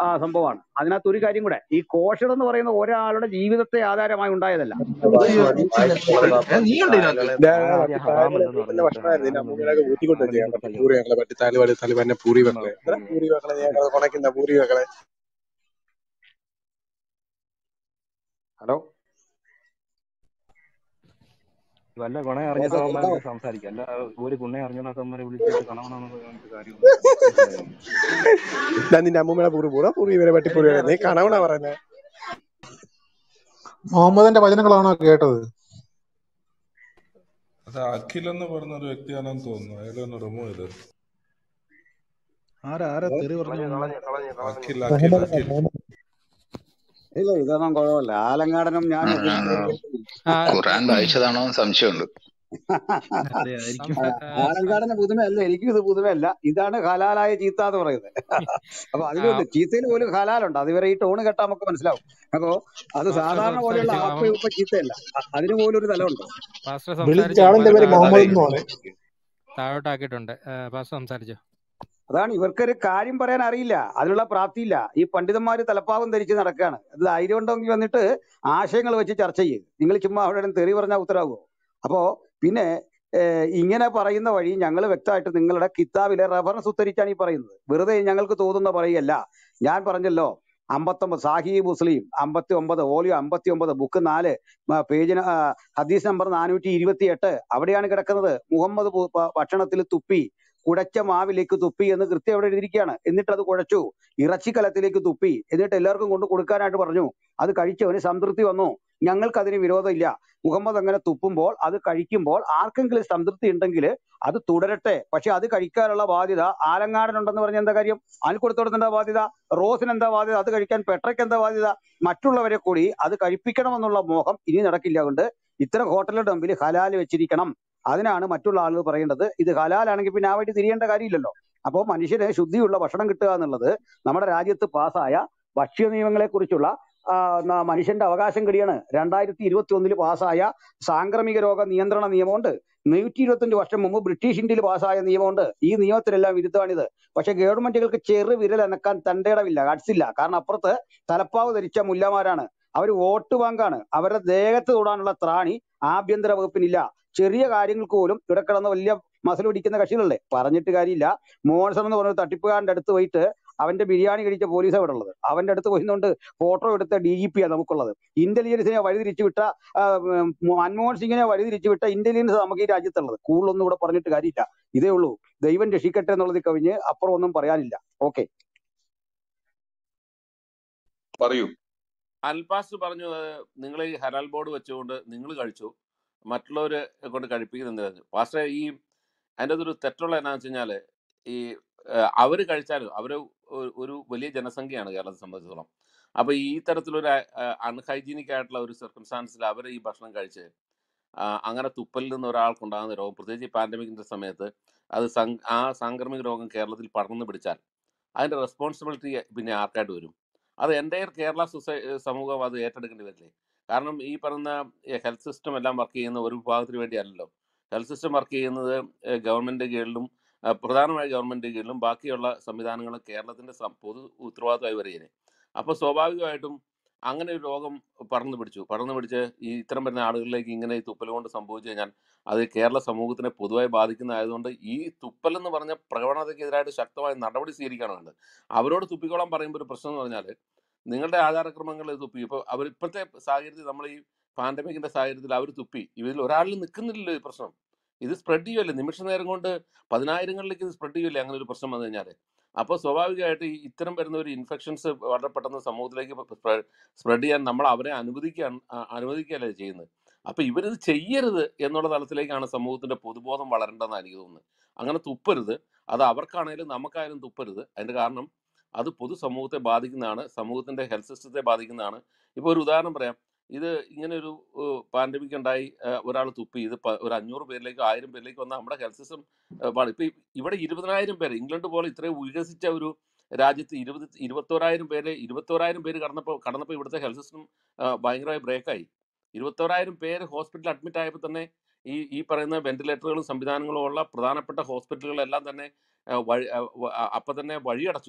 Speaker 2: ആ, സംഭവമാണ് അതിനകത്ത് ഒരു കാര്യം കൂടെ ഈ കോഷർ എന്ന് പറയുന്ന ഒരാളുടെ ജീവിതത്തെ ആധാരമായി ഉണ്ടായതല്ല
Speaker 3: ഏ, നീ ഉണ്ട് ഇതിനകത്ത്
Speaker 4: ഞാൻ
Speaker 5: ഞാൻ ആദ്യം
Speaker 4: പട്ടിത്താഴ്
Speaker 5: ഹറാമല്ലെന്ന്
Speaker 4: എന്ന
Speaker 5: പറഞ്ഞിട്ട്
Speaker 4: ഭക്ഷണമായിരുന്നു എന്റെ
Speaker 5: ഹറാമെന്ന്
Speaker 4: അമ്മൂമ്മയൊക്കെ ഊട്ടിക്കൊണ്ട്
Speaker 5: ഹറാമെന്ന്
Speaker 4: വെച്ചാൽ
Speaker 5: കൊടുത്തല്ലോ
Speaker 4: പൂരി വെക്കലെ പട്ടിത്താല് പടിത്താല് പിന്നെ പൂരി വെക്കലെ എന്താ പൂരി വെക്കലെ ഞാൻ കൊണക്കുന്ന പൂരി വെക്കലെ
Speaker 2: ഹലോ
Speaker 5: വല്ല ഗുണ
Speaker 2: കേൾക്കാം
Speaker 5: അറിഞ്ഞിട്ടവന്മാർക്ക്
Speaker 2: കേൾക്കാവോ
Speaker 5: സംസാരിക്കാം അല്ല ഒരു ഗുണ അറിഞ്ഞിട്ടവന്മാരെ വിളിച്ചിട്ട് കണവണെന്ന് പറഞ്ഞിട്ട് കാര്യമില്ല മനസ്സിലായോ
Speaker 4: ഞാൻ നിന്റെ അമ്മൂമ്മയുടെ പൂരി പൂറ പൂരി വരെ പട്ടി പൂരി വരെ നീ കണവണ പറയുന്നത്
Speaker 6: മുഹമ്മദിന്റെ വചനങ്ങളാണോ കേട്ടത്
Speaker 7: അത് അഖിൽ എന്ന് പറയുന്ന ഒരു വ്യക്തിയാണെന്ന് തോന്നുന്നു അയാളെ ഒന്ന് റിമൂവ് ചെയ്ത്
Speaker 3: ആരാ ആരാ തെറി
Speaker 5: കളഞ്ഞു
Speaker 3: പറഞ്ഞു
Speaker 5: കളഞ്ഞു കളഞ്ഞു കളഞ്ഞു
Speaker 7: അഖിൽ
Speaker 5: കളഞ്ഞു
Speaker 7: അഖിൽ
Speaker 4: മുഹമ്മദ്
Speaker 7: അഖിൽ
Speaker 4: മുഹമ്മദ്
Speaker 2: ഇല്ല ഇതൊന്നും കുഴപ്പമില്ല ആലങ്കാടനും ഞാൻ
Speaker 8: ആ,
Speaker 2: എതിർത്ത്
Speaker 8: ആ, ഖുറാൻ വായിച്ചതാണോ എന്ന് സംശയമുണ്ട്
Speaker 3: അതെ ആയിരിക്കും
Speaker 2: ആലങ്കാടന് പുതുമയല്ല എനിക്കും ഇത് പുതുമയല്ല ഇതാണ് ഹലാലായ ചീത്ത എന്ന് പറയുന്നത് അപ്പൊ അതിലുണ്ട് ചീത്തയിൽ പോലും ഹലാലുണ്ട് അതുവരെ ഈ ടോണ് കേട്ടാൽ നമുക്ക് മനസ്സിലാവും അപ്പോ അത്
Speaker 9: പാസ്റ്റർ
Speaker 2: സാധാരണ പോലെയുള്ള
Speaker 9: സംസാരിച്ചു
Speaker 2: ആപ്പ ഉപ്പ ചീത്തയല്ല അ- അതിന് പോലും ഒരു തലമുണ്ട്
Speaker 9: പാസ്റ്റർ
Speaker 4: വിളിച്ച
Speaker 9: സംസാരിച്ചു
Speaker 4: ആളിന്റെ
Speaker 9: അവന്മാരെ
Speaker 4: പേര് മുഹമ്മദ് എന്ന്
Speaker 9: താഴോട്ടാക്കിയിട്ടുണ്ട്
Speaker 4: പറയും
Speaker 9: താഴോട്ടാക്കിയിട്ടുണ്ട് ആ, പാസ്റ്റർ സംസാരിച്ചു
Speaker 2: അതാണ് ഇവർക്കൊരു കാര്യം പറയാൻ അറിയില്ല അതിനുള്ള പ്രാപ്തിയില്ല ഈ പണ്ഡിതന്മാര് തലപ്പാവും ധരിച്ച് നടക്കുകയാണ് അത് ധൈര്യം ഉണ്ടെങ്കിൽ വന്നിട്ട് ആശയങ്ങൾ വെച്ച് ചർച്ച ചെയ്യും നിങ്ങൾ ചുമ്മാ അവിടെ ഇരുന്ന് തെറി പറഞ്ഞാൽ ഉത്തരവാകുമോ അപ്പോ പിന്നെ ഏഹ്, ഇങ്ങനെ പറയുന്ന വഴി ഞങ്ങൾ വ്യക്തമായിട്ട് നിങ്ങളുടെ കിതാബിലെ റെഫറൻസ് ഉദ്ധരിച്ചാണ് ഈ പറയുന്നത് വെറുതെ ഞങ്ങൾക്ക് തോന്നുന്ന പറയല്ല ഞാൻ പറഞ്ഞല്ലോ അമ്പത്തൊമ്പത് സാഹി മുസ്ലിം അമ്പത്തി ഒമ്പത് ഓലിയോ അമ്പത്തി ഒമ്പത് ബുക്ക് നാല് മ- പേജിന് ആ, ഹദീസ് നമ്പർ നാനൂറ്റി ഇരുപത്തി എട്ട് അവിടെയാണ് കിടക്കുന്നത് മുഹമ്മദ് പു- പ- ഭക്ഷണത്തിൽ തുപ്പി കുഴച്ച മാവിലേക്ക് തുപ്പി എന്ന് കൃത്യം അവിടെ എഴുതിയിരിക്കുകയാണ് എന്നിട്ട് അത് കുഴച്ചു ഇറച്ചിക്കലത്തിലേക്ക് തുപ്പി എന്നിട്ട് എല്ലാവർക്കും കൊണ്ട് കൊടുക്കാനായിട്ട് പറഞ്ഞു അത് കഴിച്ചവന് സംതൃപ്തി വന്നു ഞങ്ങൾക്ക് അതിന് വിരോധമില്ല മുഹമ്മദ് അങ്ങനെ തുപ്പുമ്പോൾ അത് കഴിക്കുമ്പോൾ ആർക്കെങ്കിലും സംതൃപ്തി ഉണ്ടെങ്കിൽ അത് തുടരട്ടെ പക്ഷെ അത് കഴിക്കാനുള്ള ബാധ്യത ആലങ്ങാടനുണ്ടെന്ന് പറഞ്ഞ എന്താ കാര്യം അനിൽക്കുടത്തോടത്ത് എന്താ ബാധ്യത റോസിന് എന്താ ബാധ്യത അത് കഴിക്കാൻ പെട്രയ്ക്ക് എന്താ ബാധ്യത മറ്റുള്ളവരെ കൂടി അത് കഴിപ്പിക്കണമെന്നുള്ള മോഹം ഇനി നടക്കില്ല കൊണ്ട് ഇത്തരം ഹോട്ടലുടെ മുമ്പിൽ ഹലാൽ വെച്ചിരിക്കണം അതിനാണ് മറ്റുള്ള ആളുകൾ പറയേണ്ടത് ഇത് ഹലാലാണെങ്കിൽ പിന്നെ ആ വഴി തിരിയേണ്ട കാര്യമില്ലല്ലോ അപ്പോൾ മനുഷ്യന് ശുദ്ധിയുള്ള ഭക്ഷണം കിട്ടുക എന്നുള്ളത് നമ്മുടെ രാജ്യത്ത് പാസ്സായ ഭക്ഷ്യ നിയമങ്ങളെ കുറിച്ചുള്ള മനുഷ്യന്റെ അവകാശം കൂടിയാണ് രണ്ടായിരത്തി ഇരുപത്തി ഒന്നില് പാസ്സായ സാംക്രമിക രോഗ നിയന്ത്രണ നിയമമുണ്ട് നൂറ്റി ഇരുപത്തഞ്ച് വർഷം മുമ്പ് ബ്രിട്ടീഷ് ഇന്ത്യയിൽ പാസ്സായ നിയമമുണ്ട് ഈ നിയമത്തിലെല്ലാം വിരുദ്ധമാണിത് പക്ഷെ ഗവൺമെന്റുകൾക്ക് ചെറു വിരൽ അനക്കാൻ തണ്ടേടമില്ല കട്സില്ല കാരണം അപ്പുറത്ത് തലപ്പാവ് ധരിച്ച മുല്ലമാരാണ് അവർ വോട്ട് ബാങ്കാണ് അവരുടെ ദേഹത്ത് തൊടാനുള്ള ത്രാണി ആഭ്യന്തര വകുപ്പിനില്ല ചെറിയ കാര്യങ്ങൾക്ക് പോലും ഇവിടെ കിടന്ന് വലിയ മസൽ പിടിക്കുന്ന കക്ഷികളല്ലേ പറഞ്ഞിട്ട് കാര്യമില്ല മോൻസൺ എന്ന് പറഞ്ഞ തട്ടിപ്പുകാരന്റെ അടുത്ത് പോയിട്ട് അവന്റെ ബിരിയാണി കഴിച്ച പോലീസ് അവിടെ ഉള്ളത് അവന്റെ അടുത്ത് പോയിന്നുകൊണ്ട് ഫോട്ടോ എടുത്ത ഡി ജി പി ആണ് നമുക്കുള്ളത് ഇന്റലിജൻസിനെ വഴിതിരിച്ചു വിട്ട ആ, ഉം, മൻമോഹൻ സിംഗിനെ വഴിതിരിച്ചു വിട്ട ഇന്റലിജൻസ് നമുക്ക് ഈ രാജ്യത്തുള്ളത് കൂടുതലൊന്നും ഇവിടെ പറഞ്ഞിട്ട് കാര്യമില്ല ഇതേ ഉള്ളൂ ദൈവം രക്ഷിക്കട്ടെ എന്നുള്ളത് കവിഞ്ഞ് അപ്പുറം ഒന്നും പറയാനില്ല ഓക്കെ
Speaker 10: പറയൂ
Speaker 11: അൽപാസ് പറഞ്ഞു നിങ്ങൾ ഈ ഹലാൽ ബോർഡ് വെച്ചുകൊണ്ട് നിങ്ങൾ കഴിച്ചു മറ്റുള്ളവരെ കൊണ്ട് കഴിപ്പിക്കുന്നുണ്ട് പറഞ്ഞു പാസ്റ്റർ ഈ അതിൻ്റെ അകത്തൊരു തെറ്റുള്ള എന്നാന്ന് വെച്ച് കഴിഞ്ഞാൽ ഈ അവർ കഴിച്ചാലും അവർ ഒരു വലിയ ജനസംഖ്യയാണ് കേരളത്തെ സംബന്ധിച്ചിടത്തോളം അപ്പോൾ ഈ തരത്തിലൊരു അൺഹൈജീനിക് ആയിട്ടുള്ള ഒരു സർക്കംസ്റ്റാൻസിൽ അവർ ഈ ഭക്ഷണം കഴിച്ച് ആ, അങ്ങനെ തുപ്പലിൽ നിന്ന് ഒരാൾക്കുണ്ടാകുന്ന രോഗം പ്രത്യേകിച്ച് ഈ പാൻഡമിക്കിൻ്റെ സമയത്ത് അത് സം ആ സാംക്രമിക രോഗം കേരളത്തിൽ പടർന്നു പിടിച്ചാൽ അതിൻ്റെ റെസ്പോൺസിബിലിറ്റി പിന്നെ ആർക്കായിട്ട് വരും അത് എൻ്റയർ കേരള സൊസൈ സമൂഹം അത് ഏറ്റെടുക്കേണ്ടി വരില്ലേ കാരണം ഈ പറയുന്ന ഹെൽത്ത് സിസ്റ്റം എല്ലാം വർക്ക് ചെയ്യുന്ന ഒരു വിഭാഗത്തിന് വേണ്ടിയല്ലല്ലോ ഹെൽത്ത് സിസ്റ്റം വർക്ക് ചെയ്യുന്നത് ഗവൺമെൻറ് കീഴിലും ആ, പ്രധാനമായ ഗവൺമെൻറ് കീഴിലും ബാക്കിയുള്ള സംവിധാനങ്ങൾ കേരളത്തിൻ്റെ പൊതു ഉത്തരവാദിത്തമായി വരികയാണ് അപ്പോൾ സ്വാഭാവികമായിട്ടും അങ്ങനെ ഒരു രോഗം പടർന്നു പിടിച്ചു പടർന്നു പിടിച്ച് ഈ ഇത്തരം വരുന്ന ആളുകളിലേക്ക് ഇങ്ങനെ ഈ തുപ്പൽ കൊണ്ട് സംഭവിച്ചു കഴിഞ്ഞാൽ അത് കേരള സമൂഹത്തിനെ പൊതുവായി ബാധിക്കുന്നതായതുകൊണ്ട് ഈ തുപ്പൽ എന്ന് പറഞ്ഞ പ്രവണതയ്ക്കെതിരായിട്ട് ശക്തമായ നടപടി സ്വീകരിക്കുകയാണ് വേണ്ടത് അവരോട് തുപ്പിക്കോളാൻ പറയുമ്പോൾ ഒരു പ്രശ്നം എന്ന് പറഞ്ഞാൽ നിങ്ങളുടെ ആചാരക്രമങ്ങൾ തുപ്പി ഇപ്പോൾ അവർ ഇപ്പോഴത്തെ സാഹചര്യത്തിൽ നമ്മൾ ഈ പാൻഡമിക്കിന്റെ സാഹചര്യത്തിൽ അവർ തുപ്പി ഇതിൽ ഒരാളിൽ നിൽക്കുന്നില്ലല്ലോ ഈ പ്രശ്നം ഇത് സ്പ്രെഡ് ചെയ്യുമല്ലേ നിമിഷ നേരം കൊണ്ട് പതിനായിരങ്ങളിലേക്ക് ഇത് സ്പ്രെഡ് ചെയ്യുമല്ലേ അങ്ങനെ ഒരു പ്രശ്നം വന്നു കഴിഞ്ഞാൽ അപ്പോൾ സ്വാഭാവികമായിട്ട് ഈ ഇത്തരം വരുന്ന ഒരു ഇൻഫെക്ഷൻസ് വളരെ പെട്ടെന്ന് സമൂഹത്തിലേക്ക് സ്പ്രെഡ് ചെയ്യാൻ നമ്മൾ അവരെ അനുവദിക്കാൻ അ- അനുവദിക്കുകയല്ലേ ചെയ്യുന്നത് അപ്പോൾ ഇവരിത് ചെയ്യരുത് എന്നുള്ള തലത്തിലേക്കാണ് സമൂഹത്തിന്റെ പൊതുബോധം വളരേണ്ടതെന്ന് എനിക്ക് തോന്നുന്നത് അങ്ങനെ തുപ്പരുത് അത് അവർക്കാണേലും നമുക്കായാലും തുപ്പരുത് അതിന്റെ കാരണം അത് പൊതുസമൂഹത്തെ ബാധിക്കുന്നതാണ് സമൂഹത്തിന്റെ ഹെൽത്ത് സിസ്റ്റത്തെ ബാധിക്കുന്നതാണ് ഇപ്പോൾ ഒരു ഉദാഹരണം പറയാം ഇത് ഇങ്ങനെ ഒരു പാൻഡമിക് ഉണ്ടായി ഒരാൾ തുപ്പി ഇത് പ- ഒരു അഞ്ഞൂറ് പേരിലേക്ക് ആയിരം പേരിലേക്ക് വന്നാൽ നമ്മുടെ ഹെൽത്ത് സിസ്റ്റം ഇപ്പൊ ഈ- ഇവിടെ ഇരുപതിനായിരം പേര് ഇംഗ്ലണ്ട് പോലെ ഇത്രയും വികസിച്ച ഒരു രാജ്യത്ത് ഇരുപത് ഇരുപത്തോരായിരം പേര് ഇരുപത്തോരായിരം പേര് കടന്നപ്പോൾ കടന്നപ്പോൾ ഇവിടുത്തെ ഹെൽത്ത് സിസ്റ്റം ഭയങ്കരമായി ബ്രേക്കായി ഇരുപത്തോരായിരം പേര് ഹോസ്പിറ്റലിൽ അഡ്മിറ്റ് ആയപ്പോൾ തന്നെ ഈ ഈ പറയുന്ന വെന്റിലേറ്ററുകളും സംവിധാനങ്ങളും ഉള്ള പ്രധാനപ്പെട്ട ഹോസ്പിറ്റലുകളെല്ലാം തന്നെ ആ, വഴി ആ, വ- ആ, അപ്പം തന്നെ വഴിയടച്ചു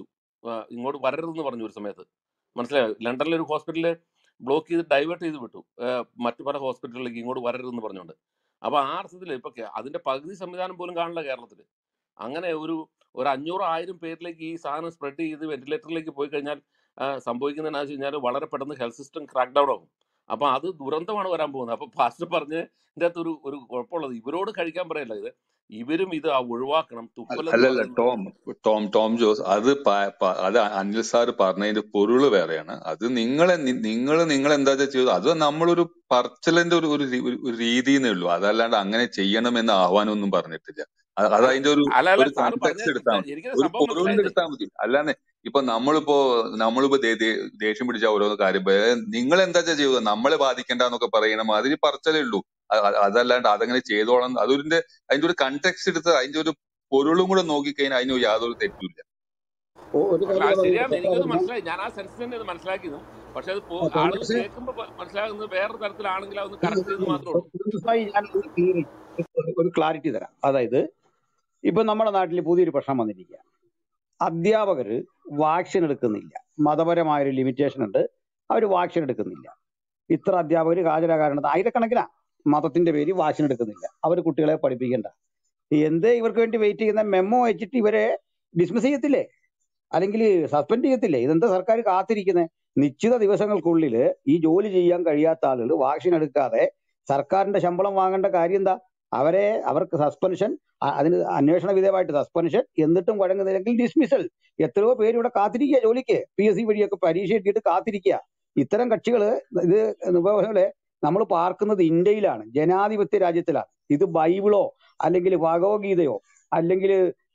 Speaker 11: ആ, ഇങ്ങോട്ട് വരരുതെന്ന് പറഞ്ഞു ഒരു സമയത്ത് മനസ്സിലായോ ലണ്ടനിലെ ഒരു ഹോസ്പിറ്റലിൽ ബ്ലോക്ക് ചെയ്ത് ഡൈവേർട്ട് ചെയ്ത് വിട്ടു ആ, മറ്റു പല ഹോസ്പിറ്റലിലേക്ക് ഇങ്ങോട്ട് വരരുതെന്ന് പറഞ്ഞുകൊണ്ട് അപ്പോൾ ആ അർത്ഥത്തിൽ ഇപ്പൊ കേ- അതിന്റെ പകുതി സംവിധാനം പോലും കാണില്ല കേരളത്തിൽ അങ്ങനെ ഒരു ഒരു അഞ്ഞൂറ് ആയിരം പേരിലേക്ക് ഈ സാധനം സ്പ്രെഡ് ചെയ്ത് വെന്റിലേറ്ററിലേക്ക് പോയി കഴിഞ്ഞാൽ ആ, സംഭവിക്കുന്നത് എന്താ വെച്ച് കഴിഞ്ഞാൽ വളരെ പെട്ടെന്ന് ഹെൽത്ത് സിസ്റ്റം ക്രാക്ക് ഡൗൺ ആകും അപ്പൊ അത് ദുരന്തമാണ് വരാൻ പോകുന്നത് അപ്പൊ പാസ്റ്റർ പറഞ്ഞ് ഇതിന്റെ അകത്ത് ഒരു ഒരു കുഴപ്പമുള്ളത് ഇവരോട് കഴിക്കാൻ പറയല്ല ഇത് ഇവരും ഇത് ആ ഒഴിവാക്കണം
Speaker 10: അല്ല-
Speaker 11: തുപ്പലെന്ന്
Speaker 10: അല്ലല്ല
Speaker 11: പറയുന്നത്
Speaker 10: ടോം ടോം ടോം ജോസ് അത് പ- പ- അത് അനിൽ സാർ പറഞ്ഞതിന്റെ പൊരുള് വേറെയാണ് അത് നിങ്ങളെ നിങ്ങൾ നിങ്ങൾ എന്താ ചെയ്തത് അത് നമ്മളൊരു പറച്ചിലിന്റെ ഒരു ഒരു രീ- ഒരു രീതിന്നേ ഉള്ളൂ അതല്ലാണ്ട് അങ്ങനെ ചെയ്യണമെന്ന് ആഹ്വാനമൊന്നും പറഞ്ഞിട്ടില്ല അത് അത്
Speaker 11: അല്ല
Speaker 10: അതിന്റെ ഒരു
Speaker 11: അല്ല അല്ല
Speaker 10: ഒരു
Speaker 11: സാറ് പറഞ്ഞ
Speaker 10: കോൺടെക്സ്റ്റ് എടുത്താൽ മതി
Speaker 11: എനിക്കത്
Speaker 10: ഒരു
Speaker 11: സംഭവം
Speaker 10: പൊരുളിൽ
Speaker 11: മനസ്സിലായത്
Speaker 10: എടുത്താൽ മതി അല്ലാണ്ട് ഇപ്പൊ നമ്മളിപ്പോ നമ്മളിപ്പോ ദേ- ദേ- ദേഷ്യം പിടിച്ച ഓരോന്ന് കാര്യം നിങ്ങൾ എന്താ ചെയ്തത് നമ്മളെ ബാധിക്കണ്ടെന്നൊക്കെ പറയുന്ന മാതിരി പറച്ചലേ ഉള്ളൂ അ- അ- അതല്ലാണ്ട് അതങ്ങനെ ചെയ്തോളാം അതൊരു അതിന്റെ ഒരു കണ്ടെക്സ്റ്റ് എടുത്ത് അതിന്റെ ഒരു പൊരുളും കൂടെ നോക്കിക്കഴിഞ്ഞാൽ അതിന് യാതൊരു തെറ്റുമില്ല
Speaker 2: ഒ- ഒരു
Speaker 11: അല്ല
Speaker 2: കാര്യം
Speaker 11: അത്
Speaker 2: കൂടെ
Speaker 11: ശരിയാണ് എനിക്കത്
Speaker 2: പറഞ്ഞിട്ട്
Speaker 11: മനസ്സിലായി ഞാൻ ആ സെൻസ് തന്നെ അത് മനസ്സിലാക്കിയതും പക്ഷെ അത് പോ- ആളുകൾ
Speaker 2: കോൺഗ്രസ്
Speaker 11: കേൾക്കുമ്പോൾ മനസ്സിലാകുന്നത് വേറൊരു തരത്തിലാണെങ്കിൽ അതൊന്ന് കറക്റ്റ് ചെയ്ത് മാത്രമേ ഉള്ളൂ
Speaker 2: കോൺഗ്രസുമായി ഞാൻ ഒരു clear- ഒരു ക്ലാരിറ്റി തരാം അതായത് ഇപ്പൊ നമ്മുടെ നാട്ടിൽ പുതിയൊരു പ്രശ്നം വന്നിരിക്കുക അധ്യാപകര് വാക്സിൻ എടുക്കുന്നില്ല മതപരമായ ഒരു ലിമിറ്റേഷൻ ഉണ്ട് അവർ വാക്സിൻ എടുക്കുന്നില്ല ഇത്ര അധ്യാപകർ ഹാജരാകാറുണ്ട് ആയിരക്കണക്കിനാ മതത്തിന്റെ പേര് വാക്സിൻ എടുക്കുന്നില്ല അവർ കുട്ടികളെ പഠിപ്പിക്കണ്ട എന്തേ ഇവർക്ക് വേണ്ടി വെയിറ്റ് ചെയ്യുന്ന മെമ്മോ വെച്ചിട്ട് ഇവരെ ഡിസ്മിസ് ചെയ്യത്തില്ലേ അല്ലെങ്കിൽ സസ്പെൻഡ് ചെയ്യത്തില്ലേ ഇതെന്താ സർക്കാർ കാത്തിരിക്കുന്നത് നിശ്ചിത ദിവസങ്ങൾക്കുള്ളിൽ ഈ ജോലി ചെയ്യാൻ കഴിയാത്ത ആളുകൾ വാക്സിൻ എടുക്കാതെ സർക്കാരിന്റെ ശമ്പളം വാങ്ങേണ്ട കാര്യം എന്താ അവരെ അവർക്ക് സസ്പെൻഷൻ അതിന് അന്വേഷണ വിധേയമായിട്ട് സസ്പെൻഷൻ എന്നിട്ടും വഴങ്ങുന്നില്ലെങ്കിൽ ഡിസ്മിസൽ എത്രയോ പേര് ഇവിടെ കാത്തിരിക്കുക ജോലിക്ക് പി എസ് സി വഴിയൊക്കെ പരീക്ഷ എഴുതിയിട്ട് കാത്തിരിക്കുക ഇത്തരം കക്ഷികൾ ഇത് പോലെ നമ്മൾ പാർക്കുന്നത് ഇന്ത്യയിലാണ് ജനാധിപത്യ രാജ്യത്തിലാണ് ഇത് ബൈബിളോ അല്ലെങ്കിൽ ഭഗവത്ഗീതയോ അല്ലെങ്കിൽ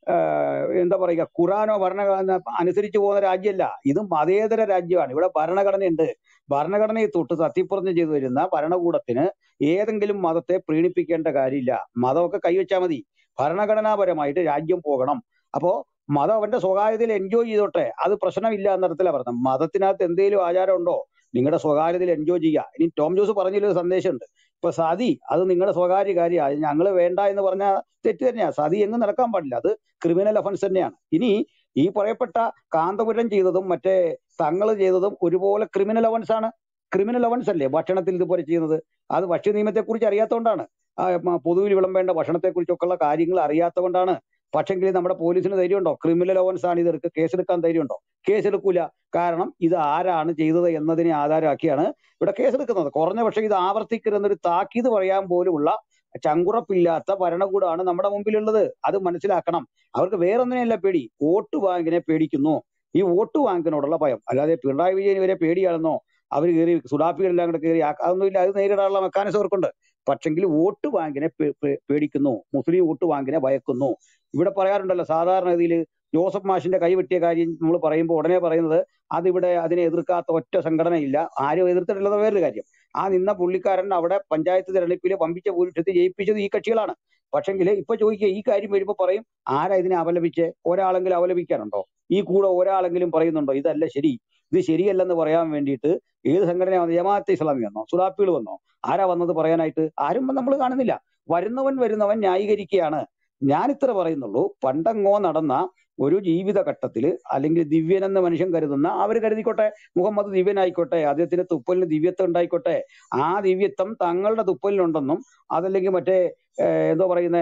Speaker 2: എന്താ പറയുക ഖുറാനോ ഭരണ അനുസരിച്ച് പോകുന്ന രാജ്യമല്ല ഇത് മതേതര രാജ്യമാണ് ഇവിടെ ഭരണഘടനയുണ്ട് ഭരണഘടനയെ തൊട്ട് സത്യപ്രതിജ്ഞ ചെയ്തു വരുന്ന ഭരണകൂടത്തിന് ഏതെങ്കിലും മതത്തെ പ്രീണിപ്പിക്കേണ്ട കാര്യമില്ല മതമൊക്കെ കൈവച്ചാൽ മതി ഭരണഘടനാപരമായിട്ട് രാജ്യം പോകണം അപ്പോ മതം അവന്റെ സ്വകാര്യതയിൽ എൻജോയ് ചെയ്തോട്ടെ അത് പ്രശ്നമില്ല എന്നർത്ഥത്തിലാണ് പറഞ്ഞത് മതത്തിനകത്ത് എന്തെങ്കിലും ആചാരം ഉണ്ടോ നിങ്ങളുടെ സ്വകാര്യതയിൽ എൻജോയ് ചെയ്യുക ഇനി ടോം ജോസ് പറഞ്ഞൊരു സന്ദേശമുണ്ട് ഇപ്പൊ സതി അത് നിങ്ങളുടെ സ്വകാര്യ കാര്യമാണ് ഞങ്ങൾ വേണ്ട എന്ന് പറഞ്ഞ തെറ്റ് തന്നെയാണ് സതി എങ്ങും നടക്കാൻ പാടില്ല അത് ക്രിമിനൽ ഒഫൻസ് തന്നെയാണ് ഇനി ഈ പറയപ്പെട്ട കാന്തപുരം ചെയ്തതും മറ്റേ തങ്ങൾ ചെയ്തതും ഒരുപോലെ ക്രിമിനൽ ഒഫൻസ് ആണ് ക്രിമിനൽ ഒഫൻസ് അല്ലേ ഭക്ഷണത്തിൽ ഇതുപോലെ ചെയ്യുന്നത് അത് ഭക്ഷ്യ നിയമത്തെക്കുറിച്ച് അറിയാത്തതുകൊണ്ടാണ് ആ, മ- പൊതുവിൽ വിളമ്പേണ്ട ഭക്ഷണത്തെക്കുറിച്ചൊക്കെയുള്ള കാര്യങ്ങൾ അറിയാത്തതുകൊണ്ടാണ് പക്ഷെങ്കിൽ നമ്മുടെ പോലീസിന് ധൈര്യമുണ്ടോ ക്രിമിനൽ ഒഫൻസ് ആണ് ഇതെടുക്ക് കേസെടുക്കാൻ ധൈര്യമുണ്ടോ കേസെടുക്കൂല കാരണം ഇത് ആരാണ് ചെയ്തത് എന്നതിനെ ആധാരമാക്കിയാണ് ഇവിടെ കേസെടുക്കുന്നത് കുറഞ്ഞ പക്ഷേ ഇത് ആവർത്തിക്കരുതെന്നൊരു താക്കീത് പറയാൻ പോലുമുള്ള ചങ്കുറപ്പില്ലാത്ത ഭരണകൂടമാണ് നമ്മുടെ മുമ്പിലുള്ളത് അത് മനസ്സിലാക്കണം അവർക്ക് വേറൊന്നിനെയല്ല പേടി വോട്ട് ബാങ്കിനെ പേടിക്കുന്നു ഈ വോട്ട് ബാങ്കിനോടുള്ള ഭയം അല്ലാതെ പിണറായി വിജയൻ ഇവരെ പേടിയാണെന്നോ അവർ കയറി സുഡാപ്പികളെല്ലാം കൂടെ കയറി ആ- അതൊന്നുമില്ല അത് നേരിടാനുള്ള മെക്കാനിസം അവർക്കുണ്ട് പക്ഷെങ്കിൽ വോട്ട് ബാങ്കിനെ പേ- പേ- പേടിക്കുന്നു മുസ്ലിം വോട്ട് ബാങ്കിനെ ഭയക്കുന്നു ഇവിടെ പറയാറുണ്ടല്ലോ സാധാരണ ഗതിയിൽ ജോസഫ് മാഷിന്റെ കൈവെട്ടിയ കാര്യം നമ്മൾ പറയുമ്പോൾ ഉടനെ പറയുന്നത് അതിവിടെ അതിനെ എതിർക്കാത്ത ഒറ്റ സംഘടനയില്ല ആരും എതിർത്തിട്ടുള്ളത് വേറൊരു കാര്യം ആ നിന്ന പുള്ളിക്കാരൻ അവിടെ പഞ്ചായത്ത് തെരഞ്ഞെടുപ്പിൽ വമ്പിച്ച ഭൂരിപക്ഷത്തിൽ ജയിപ്പിച്ചത് ഈ കക്ഷികളാണ് പക്ഷെങ്കിൽ ഇപ്പൊ ചോദിക്കുക ഈ കാര്യം വരുമ്പോൾ പറയും ആരാ ഇതിനെ അപലപിച്ച് ഒരാളെങ്കിലും അപലപിക്കാനുണ്ടോ ഈ കൂടെ ഒരാളെങ്കിലും പറയുന്നുണ്ടോ ഇതല്ല ശരി ഇത് ശരിയല്ലെന്ന് പറയാൻ വേണ്ടിയിട്ട് ഏത് സംഘടന വന്നു ജമാഅത്തെ ഇസ്ലാമി വന്നോ സുഡാപ്പികൾ വന്നോ ആരാ വന്നത് പറയാനായിട്ട് ആരും നമ്മൾ കാണുന്നില്ല വരുന്നവൻ വരുന്നവൻ ന്യായീകരിക്കുകയാണ് ഞാൻ ഇത്ര പറയുന്നുള്ളൂ പണ്ടെങ്ങോ നടന്ന ഒരു ജീവിതഘട്ടത്തില് അല്ലെങ്കിൽ ദിവ്യനെന്ന് മനുഷ്യൻ കരുതുന്ന അവർ കരുതിക്കോട്ടെ മുഹമ്മദ് ദിവ്യനായിക്കോട്ടെ അദ്ദേഹത്തിന്റെ തുപ്പലിന് ദിവ്യത്വം ഉണ്ടായിക്കോട്ടെ ആ ദിവ്യത്വം തങ്ങളുടെ തുപ്പലിനുണ്ടെന്നും അതല്ലെങ്കിൽ മറ്റേ ഏഹ്, എന്തോ പറയുന്നത്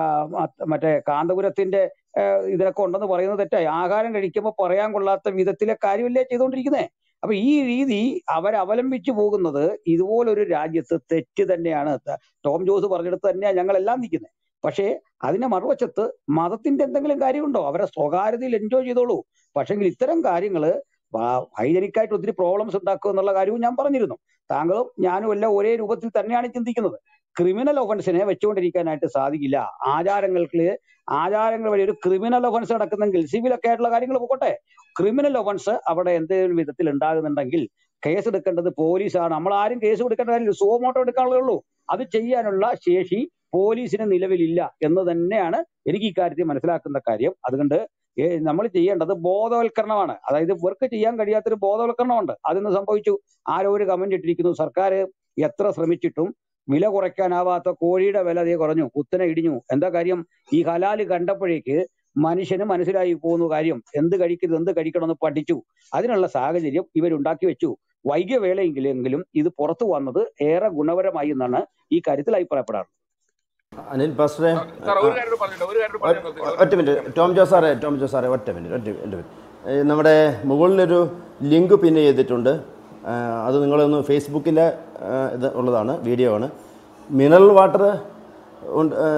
Speaker 2: മറ്റേ കാന്തപുരത്തിന്റെ ഏഹ്, ഇതിനൊക്കെ ഉണ്ടെന്ന് പറയുന്നത് തെറ്റായി ആഹാരം കഴിക്കുമ്പോൾ പറയാൻ കൊള്ളാത്ത വിധത്തിലെ കാര്യമല്ലേ ചെയ്തുകൊണ്ടിരിക്കുന്നത് അപ്പൊ ഈ രീതി അവർ അവലംബിച്ചു പോകുന്നത് ഇതുപോലൊരു രാജ്യത്ത് തെറ്റ് തന്നെയാണ് ത- ടോം ജോസ് പറഞ്ഞെടുത്ത് തന്നെയാണ് ഞങ്ങളെല്ലാം നിൽക്കുന്നത് പക്ഷേ അതിന്റെ മറുവശത്ത് മതത്തിന്റെ എന്തെങ്കിലും കാര്യമുണ്ടോ അവരെ സ്വകാര്യതയിൽ എൻജോയ് ചെയ്തോളൂ പക്ഷെങ്കിൽ ഇത്തരം കാര്യങ്ങള് ഹൈജനിക്കായിട്ട് ഒത്തിരി പ്രോബ്ലംസ് ഉണ്ടാക്കും എന്നുള്ള കാര്യവും ഞാൻ പറഞ്ഞിരുന്നു താങ്കളും ഞാനും എല്ലാം ഒരേ രൂപത്തിൽ തന്നെയാണ് ചിന്തിക്കുന്നത് ക്രിമിനൽ ഒഫൻസിനെ വെച്ചുകൊണ്ടിരിക്കാനായിട്ട് സാധിക്കില്ല ആചാരങ്ങൾക്ക് ആചാരങ്ങൾ വഴി ഒരു ക്രിമിനൽ ഒഫൻസ് നടക്കുന്നെങ്കിൽ സിവിലൊക്കെ ആയിട്ടുള്ള കാര്യങ്ങൾ പോകട്ടെ ക്രിമിനൽ ഒഫൻസ് അവിടെ എന്തെങ്കിലും വിധത്തിൽ ഉണ്ടാകുന്നുണ്ടെങ്കിൽ കേസ് എടുക്കേണ്ടത് പോലീസാണ് നമ്മൾ ആരും കേസ് കൊടുക്കേണ്ട കാര്യമില്ല സുവമോട്ടോ എടുക്കാനുള്ളേ ഉള്ളൂ അത് ചെയ്യാനുള്ള ശേഷി പോലീസിന് നിലവിലില്ല എന്ന് തന്നെയാണ് എനിക്ക് ഇക്കാര്യത്തിൽ മനസ്സിലാക്കുന്ന കാര്യം അതുകൊണ്ട് നമ്മൾ ചെയ്യേണ്ടത് ബോധവൽക്കരണമാണ് അതായത് ഇവർക്ക് ചെയ്യാൻ കഴിയാത്തൊരു ബോധവൽക്കരണമുണ്ട് അതിന്ന് സംഭവിച്ചു ആരോ ഒരു കമന്റ് ഇട്ടിരിക്കുന്നു സർക്കാർ എത്ര ശ്രമിച്ചിട്ടും വില കുറയ്ക്കാനാവാത്ത കോഴിയുടെ വില അതേ കുറഞ്ഞു കുത്തനെ ഇടിഞ്ഞു എന്താ കാര്യം ഈ ഹലാല് കണ്ടപ്പോഴേക്ക് മനുഷ്യന് മനസ്സിലായി പോകുന്ന കാര്യം എന്ത് കഴിക്കരുത് എന്ത് കഴിക്കണമെന്ന് പഠിച്ചു അതിനുള്ള സാഹചര്യം ഇവരുണ്ടാക്കി വെച്ചു വൈകിയ വേളയെങ്കിലെങ്കിലും ഇത് പുറത്തു വന്നത് ഏറെ ഗുണപരമായി എന്നാണ് ഈ കാര്യത്തിൽ അഭിപ്രായപ്പെടാറ്
Speaker 12: അനിൽ പാസ്റ്ററെ
Speaker 11: സാർ ഒരു കാര്യം പറഞ്ഞിട്ട് ഒരു കാര്യം
Speaker 12: ഒ-
Speaker 11: പറഞ്ഞു
Speaker 12: ഒ- ഒറ്റ മിനിറ്റ് ടോം ജോ സാറേ ടോം ജോ സാറേ ഒറ്റ മിനിറ്റ് ഒറ്റ ഒറ്റ മിനിറ്റ് ഏ, നമ്മുടെ മുകളിലൊരു ലിങ്ക് പിൻ ചെയ്തിട്ടുണ്ട് ആ, അത് നിങ്ങളൊന്ന് ഫേസ്ബുക്കിലെ ആ, ഇത് ഉള്ളതാണ് വീഡിയോ ആണ് മിനറൽ വാട്ടർ ഉണ്ട് ആ,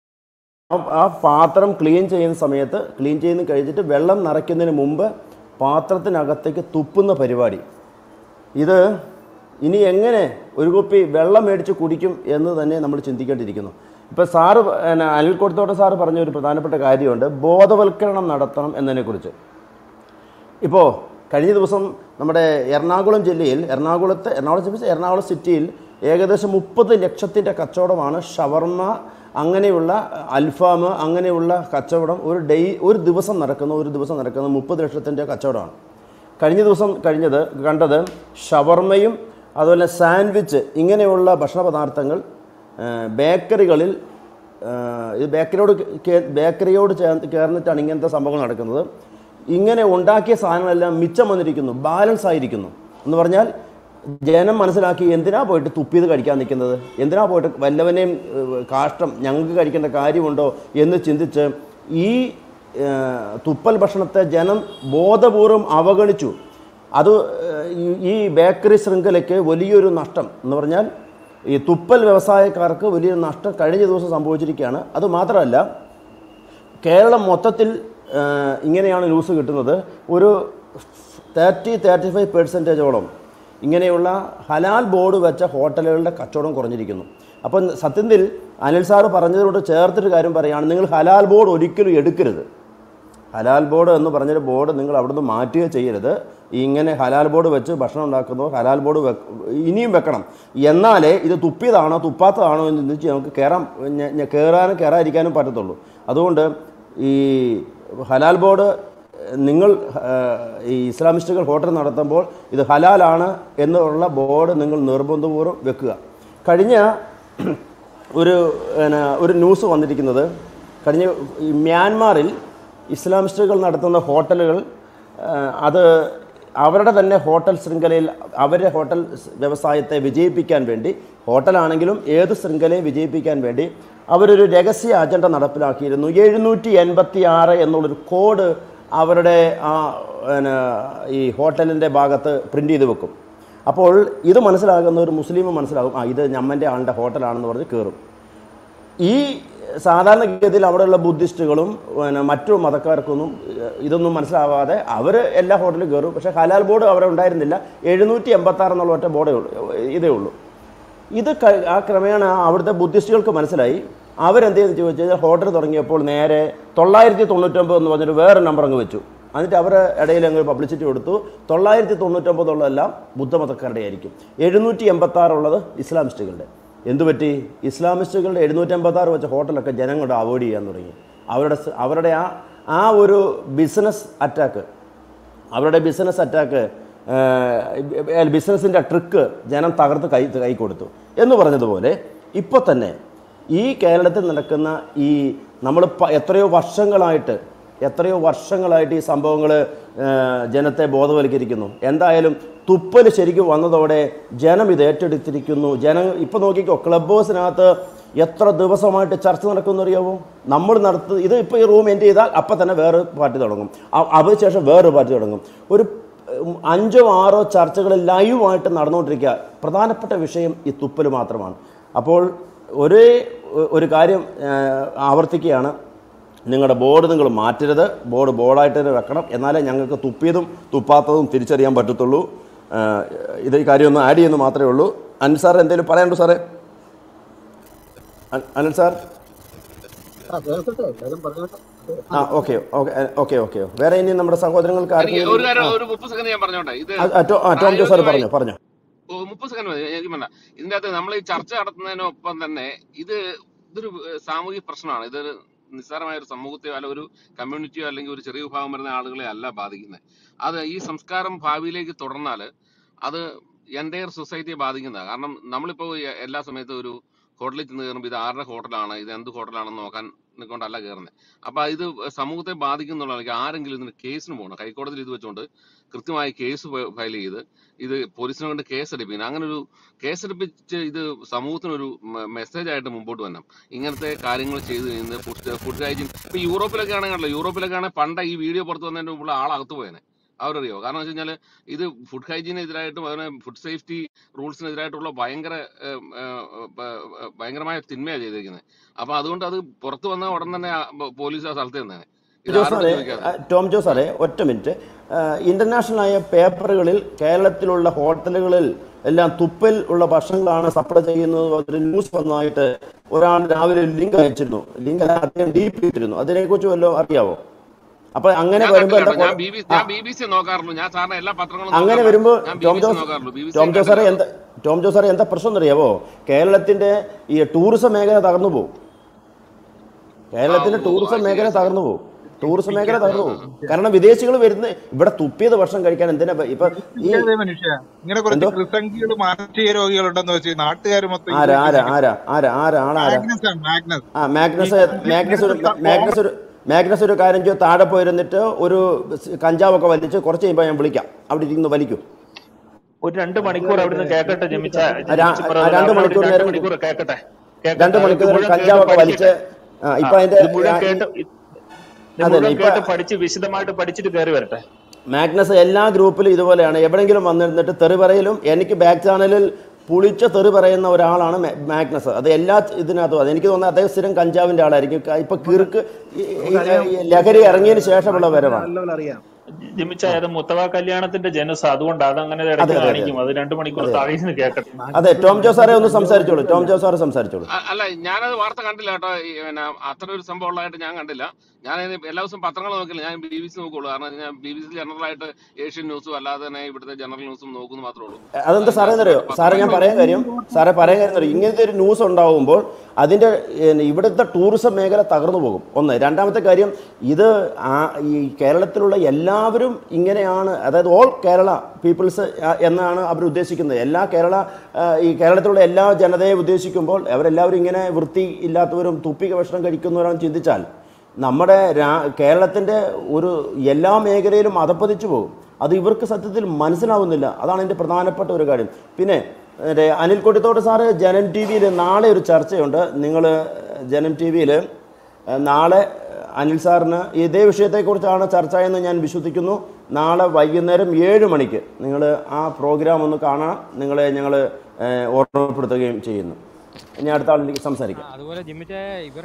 Speaker 12: ആ- ആ പാത്രം ക്ലീൻ ചെയ്യുന്ന സമയത്ത് ക്ലീൻ ചെയ്യുന്ന കഴിഞ്ഞിട്ട് വെള്ളം നിറയ്ക്കുന്നതിന് മുമ്പ് പാത്രത്തിനകത്തേക്ക് തുപ്പുന്ന പരിപാടി ഇത് ഇനി എങ്ങനെ ഒരു കുപ്പി വെള്ളം മേടിച്ച് കുടിക്കും എന്ന് തന്നെ നമ്മൾ ചിന്തിക്കേണ്ടിയിരിക്കുന്നു ഇപ്പോൾ സാറ് പ- പിന്നെ അനിൽ കൊടുത്തോട്ട സാറ് പറഞ്ഞ ഒരു പ്രധാനപ്പെട്ട കാര്യമുണ്ട് ബോധവൽക്കരണം നടത്തണം എന്നതിനെക്കുറിച്ച് ഇപ്പോൾ കഴിഞ്ഞ ദിവസം നമ്മുടെ എറണാകുളം ജില്ലയിൽ എറണാകുളത്ത് എറണാകുളം ജില്ല എറണാകുളം സിറ്റിയിൽ ഏകദേശം മുപ്പത് ലക്ഷത്തിൻ്റെ കച്ചവടമാണ് ഷവർമ്മ അങ്ങനെയുള്ള അൽഫാം അങ്ങനെയുള്ള കച്ചവടം ഒരു ഡേ ഒരു ദിവസം നടക്കുന്ന ഒരു ദിവസം നടക്കുന്ന മുപ്പത് ലക്ഷത്തിൻ്റെ കച്ചവടമാണ് കഴിഞ്ഞ ദിവസം കഴിഞ്ഞത് കണ്ടത് ഷവർമ്മയും അതുപോലെ സാൻഡ്വിച്ച് ഇങ്ങനെയുള്ള ഭക്ഷണ പദാർത്ഥങ്ങൾ ആ, ബേക്കറികളിൽ ആ, ഇത് ബേക്കറിയോട് കേ- ബേക്കറിയോട് ചേർന്ന് ചേർന്നിട്ടാണ് ഇങ്ങനത്തെ സംഭവങ്ങൾ നടക്കുന്നത് ഇങ്ങനെ ഉണ്ടാക്കിയ സാധനങ്ങളെല്ലാം മിച്ചം വന്നിരിക്കുന്നു ബാലൻസ് ആയിരിക്കുന്നു എന്ന് പറഞ്ഞാൽ ജനം മനസ്സിലാക്കി എന്തിനാ പോയിട്ട് തുപ്പിയത് കഴിക്കാൻ നിൽക്കുന്നത് എന്തിനാ പോയിട്ട് വല്ലവനെയും ഏഹ്, കാഷ്ടം ഞങ്ങൾക്ക് കഴിക്കേണ്ട കാര്യമുണ്ടോ എന്ന് ചിന്തിച്ച് ഈ ഏഹ്, തുപ്പൽ ഭക്ഷണത്തെ ജനം ബോധപൂർവം അവഗണിച്ചു അത് ഏഹ്, ഈ- ഈ ബേക്കറി ശൃംഖലയ്ക്ക് വലിയൊരു നഷ്ടം എന്ന് പറഞ്ഞാൽ ഈ തുപ്പൽ വ്യവസായക്കാർക്ക് വലിയൊരു നഷ്ടം കഴിഞ്ഞ ദിവസം സംഭവിച്ചിരിക്കുകയാണ് അത് മാത്രമല്ല കേരളം മൊത്തത്തിൽ ആ, ഇങ്ങനെയാണ് ന്യൂസ് കിട്ടുന്നത് ഒരു തേർട്ടി തേർട്ടി ഫൈവ് പെർസെൻറ്റേജോളം ഇങ്ങനെയുള്ള ഹലാൽ ബോർഡ് വെച്ച ഹോട്ടലുകളുടെ കച്ചവടം കുറഞ്ഞിരിക്കുന്നു അപ്പം സത്യത്തിൽ അനിൽ സാറ് പറഞ്ഞതിനോട് ചേർത്തൊരു കാര്യം പറയുകയാണ് നിങ്ങൾ ഹലാൽ ബോർഡ് ഒരിക്കലും എടുക്കരുത് ഹലാൽ ബോർഡ് എന്ന് പറഞ്ഞൊരു ബോർഡ് നിങ്ങൾ അവിടുന്ന് മാറ്റുകയോ ചെയ്യരുത് ഇങ്ങനെ ഹലാൽ ബോർഡ് വെച്ച് ഭക്ഷണം ഉണ്ടാക്കുന്നു ഹലാൽ ബോർഡ് വെക്ക് ഇനിയും വെക്കണം എന്നാലേ ഇത് തുപ്പിയതാണോ തുപ്പാത്തതാണോ എന്ന് ചിന്തിച്ച് നമുക്ക് കയറാൻ ഞ- ഞ- കയറാനും കയറാതിരിക്കാനും പറ്റത്തുള്ളൂ അതുകൊണ്ട് ഈ ഹലാൽ ബോർഡ് നിങ്ങൾ ആ, ഈ ഇസ്ലാമിസ്റ്റുകൾ ഹോട്ടൽ നടത്തുമ്പോൾ ഇത് ഹലാലാണ് എന്നുള്ള ബോർഡ് നിങ്ങൾ നിർബന്ധപൂർവ്വം വെക്കുക കഴിഞ്ഞ ഒരു പിന്നെ ഒരു ന്യൂസ് വന്നിരിക്കുന്നത് കഴിഞ്ഞ ഈ മ്യാൻമാറിൽ ഇസ്ലാമിസ്റ്റുകൾ നടത്തുന്ന ഹോട്ടലുകൾ ആ, അത് അവരുടെ തന്നെ ഹോട്ടൽ ശൃംഖലയിൽ അവരുടെ ഹോട്ടൽ സ് വ്യവസായത്തെ വിജയിപ്പിക്കാൻ വേണ്ടി ഹോട്ടലാണെങ്കിലും ഏത് ശൃംഖലയും വിജയിപ്പിക്കാൻ വേണ്ടി അവരൊരു രഹസ്യ അജണ്ട നടപ്പിലാക്കിയിരുന്നു എഴുന്നൂറ്റി എൺപത്തി ആറ് എന്നുള്ളൊരു കോഡ് അവരുടെ ആ പിന്നെ ഈ ഹോട്ടലിൻ്റെ ഭാഗത്ത് പ്രിൻ്റ് ചെയ്ത് വെക്കും അപ്പോൾ ഇത് മനസ്സിലാകുന്ന ഒരു മുസ്ലിം മനസ്സിലാകും ആ ഇത് ഞമ്മൻ്റെ ആളുടെ ഹോട്ടലാണെന്ന് പറഞ്ഞ് കയറും ഈ സാധാരണഗതിയിൽ അവിടെയുള്ള ബുദ്ധിസ്റ്റുകളും പിന്നെ മറ്റു മതക്കാർക്കൊന്നും ഏഹ്, ഇതൊന്നും മനസ്സിലാവാതെ അവർ എല്ലാ ഹോട്ടലിലും കയറും പക്ഷേ ഹലാൽ ബോർഡ് അവിടെ ഉണ്ടായിരുന്നില്ല എഴുന്നൂറ്റി എൺപത്തി ആറ് എന്നുള്ള ഒറ്റ ബോർഡേ ഉള്ളൂ ഇതേ ഉള്ളൂ ഇത് ക- ആ ക്രമേണ അവിടുത്തെ ബുദ്ധിസ്റ്റുകൾക്ക് മനസ്സിലായി അവരെന്ത് ചെയ്തെന്ന് ചോദിച്ചു കഴിഞ്ഞാൽ ഹോട്ടൽ തുടങ്ങിയപ്പോൾ നേരെ തൊള്ളായിരത്തി തൊണ്ണൂറ്റൊമ്പത് എന്ന് പറഞ്ഞൊരു വേറെ നമ്പർ അങ്ങ് വെച്ചു എന്നിട്ട് അവരുടെ ഇടയിൽ അങ്ങ് പബ്ലിസിറ്റി കൊടുത്തു തൊള്ളായിരത്തി തൊണ്ണൂറ്റൊമ്പതുള്ളതെല്ലാം ബുദ്ധമതക്കാരുടെ ആയിരിക്കും എഴുന്നൂറ്റി എൺപത്തി ആറുള്ളത് ഇസ്ലാമിസ്റ്റുകളുടെ എന്തുപറ്റി ഇസ്ലാമിസ്റ്റുകളുടെ എഴുന്നൂറ്റി എൺപത്തി ആറ് വെച്ച ഹോട്ടലൊക്കെ ജനങ്ങളുടെ അവോയ്ഡ് ചെയ്യാൻ തുടങ്ങി അവരുടെ സ- അവരുടെ ആ ആ ഒരു ബിസിനസ് അറ്റാക്ക് അവരുടെ ബിസിനസ് അറ്റാക്ക് ബിസിനസ്സിൻ്റെ ട്രിക്ക് ജനം തകർത്ത് കൈ കൈ കൊടുത്തു എന്ന് പറഞ്ഞതുപോലെ ഇപ്പോൾ തന്നെ ഈ കേരളത്തിൽ നടക്കുന്ന ഈ നമ്മൾ എത്രയോ വർഷങ്ങളായിട്ട് എത്രയോ വർഷങ്ങളായിട്ട് ഈ സംഭവങ്ങൾ ജനത്തെ ബോധവൽക്കരിക്കുന്നു എന്തായാലും തുപ്പൽ ശരിക്കും വന്നതോടെ ജനം ഇത് ഏറ്റെടുത്തിരിക്കുന്നു ജനം ഇപ്പോൾ നോക്കിക്കോ ക്ലബ് ഹൗസിനകത്ത് എത്ര ദിവസമായിട്ട് ചർച്ച നടക്കുമെന്ന് അറിയാമോ നമ്മൾ നടത്തു ഇത് ഇപ്പോൾ ഈ റൂം എൻഡ് ചെയ്താൽ അപ്പം തന്നെ വേറെ പാർട്ടി തുടങ്ങും അ- അതിനുശേഷം വേറൊരു പാർട്ടി തുടങ്ങും ഒരു ഉം, അഞ്ചോ ആറോ ചർച്ചകൾ ലൈവായിട്ട് നടന്നുകൊണ്ടിരിക്കുക പ്രധാനപ്പെട്ട വിഷയം ഈ തുപ്പൽ മാത്രമാണ് അപ്പോൾ ഒരേ ഒ- ഒരു കാര്യം ആ, ആവർത്തിക്കുകയാണ് നിങ്ങളുടെ ബോർഡ് നിങ്ങൾ മാറ്റരുത് ബോർഡ് ബോർഡായിട്ട് തന്നെ വെക്കണം എന്നാലേ ഞങ്ങൾക്ക് തുപ്പിയതും തുപ്പാത്തതും തിരിച്ചറിയാൻ പറ്റത്തുള്ളൂ ആ, ഇത് ഈ കാര്യം ഒന്ന് ആഡ് ചെയ്യുന്നു മാത്രമേ ഉള്ളൂ അനിൽ സാർ എന്തെങ്കിലും പറയാനുണ്ടോ സാറേ അ- അനിൽ സാർ
Speaker 6: ആ കേൾക്കട്ടെ എല്ലാവരും പറഞ്ഞോട്ടെ
Speaker 12: ആ ഓക്കെ ഓക്കെ ഓക്കെ ഓക്കെ വേറെ ഇനി നമ്മുടെ സഹോദരങ്ങൾക്ക്
Speaker 11: എനിക്ക് ഒരു
Speaker 12: ആർക്കെങ്കിലും
Speaker 11: കാര്യം
Speaker 12: ആ
Speaker 11: ഒരു മുപ്പത് സെക്കൻഡ് ഞാൻ പറഞ്ഞോട്ടെ ഇത്
Speaker 12: ആ, ആ, ടോ- ആ, ടോം ജോസ് സാർ
Speaker 11: പ്രായോഗികമായി
Speaker 12: പറഞ്ഞോ പറഞ്ഞോ
Speaker 11: ഓ, മുപ്പത് സെക്കൻഡ് മതി എനിക്ക് വേണ്ട ഇതിന്റെ അകത്ത് നമ്മൾ ഈ ചർച്ച നടത്തുന്നതിനൊപ്പം തന്നെ ഇത് ഇതൊരു ഏഹ്, സാമൂഹിക പ്രശ്നമാണ് ഇതൊരു നിസ്സാരമായ ഒരു സമൂഹത്തെയോ അല്ല ഒരു കമ്മ്യൂണിറ്റിയോ അല്ലെങ്കിൽ ഒരു ചെറിയ വിഭാഗം വരുന്ന ആളുകളെ അല്ല ബാധിക്കുന്നത് അത് ഈ സംസ്കാരം ഭാവിയിലേക്ക് തുടർന്നാൽ അത് എൻ്റയർ സൊസൈറ്റിയെ ബാധിക്കുന്നതാണ് കാരണം നമ്മളിപ്പോൾ ഈ എല്ലാ സമയത്തും ഒരു ഹോട്ടലിൽ ചെന്ന് കയറുമ്പോൾ ഇത് ആരുടെ ഹോട്ടലാണ് ഇത് എന്ത് ഹോട്ടലാണെന്ന് നോക്കാൻ കൊണ്ടല്ല കയറുന്നത് അപ്പൊ ഇത് സമൂഹത്തെ ബാധിക്കുന്നുള്ള ആരെങ്കിലും ഇതിന് കേസിന് പോകണം ഹൈക്കോടതിയിൽ ഇത് വെച്ചുകൊണ്ട് കൃത്യമായി കേസ് ഫയൽ ചെയ്ത് ഇത് പോലീസിനെ കൊണ്ട് കേസെടുപ്പിക്കണം അങ്ങനെ ഒരു കേസെടുപ്പിച്ച് ഇത് സമൂഹത്തിനൊരു മെസ്സേജ് ആയിട്ട് മുമ്പോട്ട് വരണം ഇങ്ങനത്തെ കാര്യങ്ങൾ ചെയ്ത് കഴിഞ്ഞ് ഫുഡ് ഫുഡ് ഹൈജീൻ ഇപ്പൊ യൂറോപ്പിലൊക്കെ ആണെങ്കിലോ യൂറോപ്പിലൊക്കെ ആണെങ്കിൽ പണ്ട് ഈ വീഡിയോ പുറത്ത് വന്നതിന്റെ മുമ്പ് ആളകത്ത് പോയേനെ അവരറിയോ കാരണം വെച്ച് കഴിഞ്ഞാൽ ഇത് ഫുഡ് ഹൈജീനെതിരായിട്ടും അതിനെ ഫുഡ് സേഫ്റ്റി റൂൾസിനെതിരായിട്ടുള്ള ഭയങ്കര ഏം, ഏ, ഏ, ഏ, ഭയങ്കരമായ തിന്മയാണ് ചെയ്തിരിക്കുന്നത് അപ്പൊ അതുകൊണ്ട് അത് പുറത്ത് വന്ന ഉടൻ തന്നെ ആ ബ- പോലീസ് ആ സ്ഥലത്ത് തന്നെ ഇത്
Speaker 12: ജോ
Speaker 11: ആരോടും
Speaker 12: സാറേ
Speaker 11: ചോദിക്കാതെ
Speaker 12: ആ, ടോം ജോ സാറേ ഒറ്റ മിനിറ്റ് ഇന്റർനാഷണൽ ആയ പേപ്പറുകളിൽ കേരളത്തിലുള്ള ഹോട്ടലുകളിൽ എല്ലാം തുപ്പൽ ഉള്ള ഭക്ഷണങ്ങളാണ് സപ്ലൈ ചെയ്യുന്നത് ഒരു ന്യൂസ് വന്നതായിട്ട് ഒരാൾ രാവിലെ ലിങ്ക് അയച്ചിരുന്നു ലിങ്ക് അല്ല അദ്ദേഹം ഡീപ്പ് ഇട്ടിരുന്നു അതിനെക്കുറിച്ച് വല്ലതും അറിയാവോ അപ്പൊ അങ്ങനെ
Speaker 11: ഞാൻ
Speaker 12: വരുമ്പോൾ
Speaker 11: കണ്ടില്ല
Speaker 12: എന്താ
Speaker 11: കേട്ടോ ഞാൻ
Speaker 12: കുഴ-
Speaker 11: ബി ബി
Speaker 12: ആ
Speaker 11: ഞാൻ ബി ബി സി നോക്കാറുള്ളൂ ഞാൻ സാറിന് എല്ലാ പത്രങ്ങളും
Speaker 12: അങ്ങനെ
Speaker 11: നോക്കാറുണ്ട്
Speaker 12: വരുമ്പോൾ
Speaker 11: ഞാൻ B
Speaker 12: Tom
Speaker 11: B C
Speaker 12: Jose
Speaker 11: നോക്കാറുള്ളൂ B B C
Speaker 12: Tom Jo സാറേ
Speaker 11: കണ്ടില്ല
Speaker 12: എന്താ ടോം ജോ സാറേ എന്താ പ്രശ്നം എന്നറിയാവോ കേരളത്തിന്റെ ഈ ടൂറിസം മേഖല തകർന്നു പോകും
Speaker 11: ആ
Speaker 12: കേരളത്തിന്റെ
Speaker 11: ഓ ആ
Speaker 12: ടൂറിസം മേഖല
Speaker 11: ശരിയാ ശരിയാ
Speaker 12: തകർന്നു പോകും ടൂറിസം മേഖല
Speaker 3: പിക്കാതെ
Speaker 12: തകർന്നു പോകും കാരണം വിദേശികൾ വരുന്ന ഇവിടെ തുപ്പിയത് ഭക്ഷണം കഴിക്കാൻ എന്തിനാ ഇപ്പൊ- ഇപ്പൊ ഈ
Speaker 3: പിക്കാതെ മനുഷ്യ ഇങ്ങനെ കുറച്ച്
Speaker 12: എന്തോ
Speaker 3: കൃസംഖികൾ മാനസിക രോഗികളുണ്ടെന്ന് വെച്ച് നാട്ടുകാർ മൊത്തം ഈ
Speaker 12: ആരാ ആരാ
Speaker 3: വിശ്വസിക്കും
Speaker 12: ആരാ ആരാ ആരാ ആളാരാ
Speaker 3: മാഗ്നസ് ആണ് മാഗ്നസ്
Speaker 12: ആ മാഗ്നസ്
Speaker 3: ഈ
Speaker 12: മാഗ്നസ് ഒരു
Speaker 3: ഇങ്ങനത്തെ
Speaker 12: മാഗ്നസ് ഒരു മാഗ്നസ് ഒരു കാര്യം ചെയ്യും താഴെ പോയിരുന്നിട്ട് ഒരു കഞ്ചാവൊക്കെ വലിച്ച് കുറച്ച് കഴിയുമ്പോൾ ഞാൻ വിളിക്കാം അവിടെ ഇരുന്ന് വലിക്കും
Speaker 13: ഒരു രണ്ട് മണിക്കൂർ അവിടുന്ന് കേക്കട്ടെ ജമിച്ച
Speaker 12: ആ രാ-
Speaker 13: ജമിച്ച്
Speaker 12: ആ
Speaker 13: ബ്രദർ
Speaker 12: രണ്ട്
Speaker 13: അവിടെ ഒരു
Speaker 12: മണിക്കൂർ
Speaker 13: രണ്ട്
Speaker 12: നേരം
Speaker 13: മണിക്കൂർ കേക്കട്ടെ
Speaker 12: രണ്ട്
Speaker 13: കേക്കട്ടെ ഇത്
Speaker 12: മണിക്കൂർ നേരം
Speaker 13: മുഴുവൻ കേട്ട്
Speaker 12: കഞ്ചാവൊക്കെ വലിച്ച്
Speaker 13: പഠിക്കട്ടെ
Speaker 12: ആ
Speaker 13: ആ
Speaker 12: ഇപ്പൊ അതിന്റെ
Speaker 13: ഇത് മുഴുവൻ
Speaker 12: ആ, ഈ-
Speaker 13: കേട്ട് ഇത്
Speaker 12: അതന്നെ
Speaker 13: മുഴുവൻ
Speaker 12: ഇപ്പൊ
Speaker 13: കേട്ട് പഠിച്ച് വിശദമായിട്ട് പഠിച്ചിട്ട് കയറി വരട്ടെ
Speaker 12: മാഗ്നസ് എല്ലാ ഗ്രൂപ്പിലും ഇതുപോലെയാണ് എവിടെയെങ്കിലും വന്നിരുന്നിട്ട് തെറി പറയലും എനിക്ക് ബാക്ക് ചാനലിൽ പുളിച്ച തെറി പറയുന്ന ഒരാളാണ് മാ- മാഗ്നസ് അത് എല്ലാ ഇതിനകത്തും അത് എനിക്ക് തോന്നുന്നത് അദ്ദേഹം സ്ഥിരം കഞ്ചാവിന്റെ ആളായിരിക്കും ക- ഇപ്പൊ കിറുക്ക് ഈ- ഈ- ഈ ലഹരി ഇറങ്ങിയതിന് ശേഷമുള്ള വരവാണ്
Speaker 6: നല്ലപോലെ അറിയാം
Speaker 13: ജമിച്ച അത് മുത്തവ കല്യാണത്തിന്റെ ജനുസ് അതുകൊണ്ട് അതങ്ങനെ
Speaker 12: അതെ
Speaker 13: ഇടയ്ക്ക്
Speaker 12: അതെ അതെ
Speaker 13: കാണിക്കും അത് രണ്ട് മണിക്കൂർ
Speaker 12: അതെ
Speaker 13: താഴെ നിന്ന് കേക്കട്ടെ
Speaker 12: അതെ ടോം ജോ സാറേ ഒന്ന് സംസാരിച്ചോളൂ ടോം ജോ സാറ് സംസാരിച്ചോളൂ
Speaker 11: അ- അല്ല ഞാനത് വാർത്ത കണ്ടില്ല കേട്ടോ ഈ പിന്നെ അത്ര ഒരു സംഭവം ഉള്ളതായിട്ട് ഞാൻ കണ്ടില്ല ഞാൻ ഇത് എല്ലാ ദിവസവും പത്രങ്ങൾ നോക്കില്ല ഞാൻ ബി ബി സി നോക്കുള്ളൂ കാരണം ഞാൻ ബി ബി സി ജനറൽ ആയിട്ട് ഏഷ്യൻ ന്യൂസും അല്ലാതെ തന്നെ ഇവിടുത്തെ ജനറൽ ന്യൂസും നോക്കുന്നു മാത്രമേ ഉള്ളൂ
Speaker 12: അതെന്താ സാറേ
Speaker 11: അതിനകത്ത്
Speaker 12: എന്നറിയോ സാറേ ഞാൻ
Speaker 11: പത്രങ്ങൾ
Speaker 12: പറയാൻ കാര്യം സാറേ പറയാൻ കാര്യം എന്നറിയോ ഇങ്ങനത്തെ ഒരു ന്യൂസ് ഉണ്ടാവുമ്പോൾ അതിൻ്റെ ഏഹ്, ഇവിടുത്തെ ടൂറിസം മേഖല തകർന്നു പോകും ഒന്ന് രണ്ടാമത്തെ കാര്യം ഇത് ആ ഈ കേരളത്തിലുള്ള എല്ലാവരും ഇങ്ങനെയാണ് അതായത് ഓൾ കേരള പീപ്പിൾസ് എന്നാണ് അവർ ഉദ്ദേശിക്കുന്നത് എല്ലാ കേരള ആ, ഈ കേരളത്തിലുള്ള എല്ലാ ജനതയെ ഉദ്ദേശിക്കുമ്പോൾ അവരെല്ലാവരും ഇങ്ങനെ വൃത്തി ഇല്ലാത്തവരും തുപ്പിക ഭക്ഷണം കഴിക്കുന്നവരാണെന്ന് ചിന്തിച്ചാൽ നമ്മുടെ രാ കേരളത്തിൻ്റെ ഒരു എല്ലാ മേഖലയിലും അധപ്പതിച്ചു പോകും അത് ഇവർക്ക് സത്യത്തിൽ മനസ്സിലാവുന്നില്ല അതാണ് എൻ്റെ പ്രധാനപ്പെട്ട ഒരു കാര്യം പിന്നെ മറ്റേ അനിൽ കൊടിത്തോട്ട് സാറ് ജനം ടി വിയിൽ നാളെ ഒരു ചർച്ചയുണ്ട് നിങ്ങൾ ജനം ടി വിയിൽ നാളെ അനിൽ സാറിന് ഇതേ വിഷയത്തെക്കുറിച്ചാണ് ചർച്ച എന്ന് ഞാൻ വിശ്വസിക്കുന്നു നാളെ വൈകുന്നേരം ഏഴ് മണിക്ക് നിങ്ങൾ ആ പ്രോഗ്രാം ഒന്ന് കാണണം നിങ്ങളെ ഞങ്ങൾ ഓർമ്മപ്പെടുത്തുകയും ചെയ്യുന്നു ഇനി അടുത്ത ആളിലേക്ക് സംസാരിക്കാം
Speaker 9: അതുപോലെ ജിമ്മിച്ച ഇവർ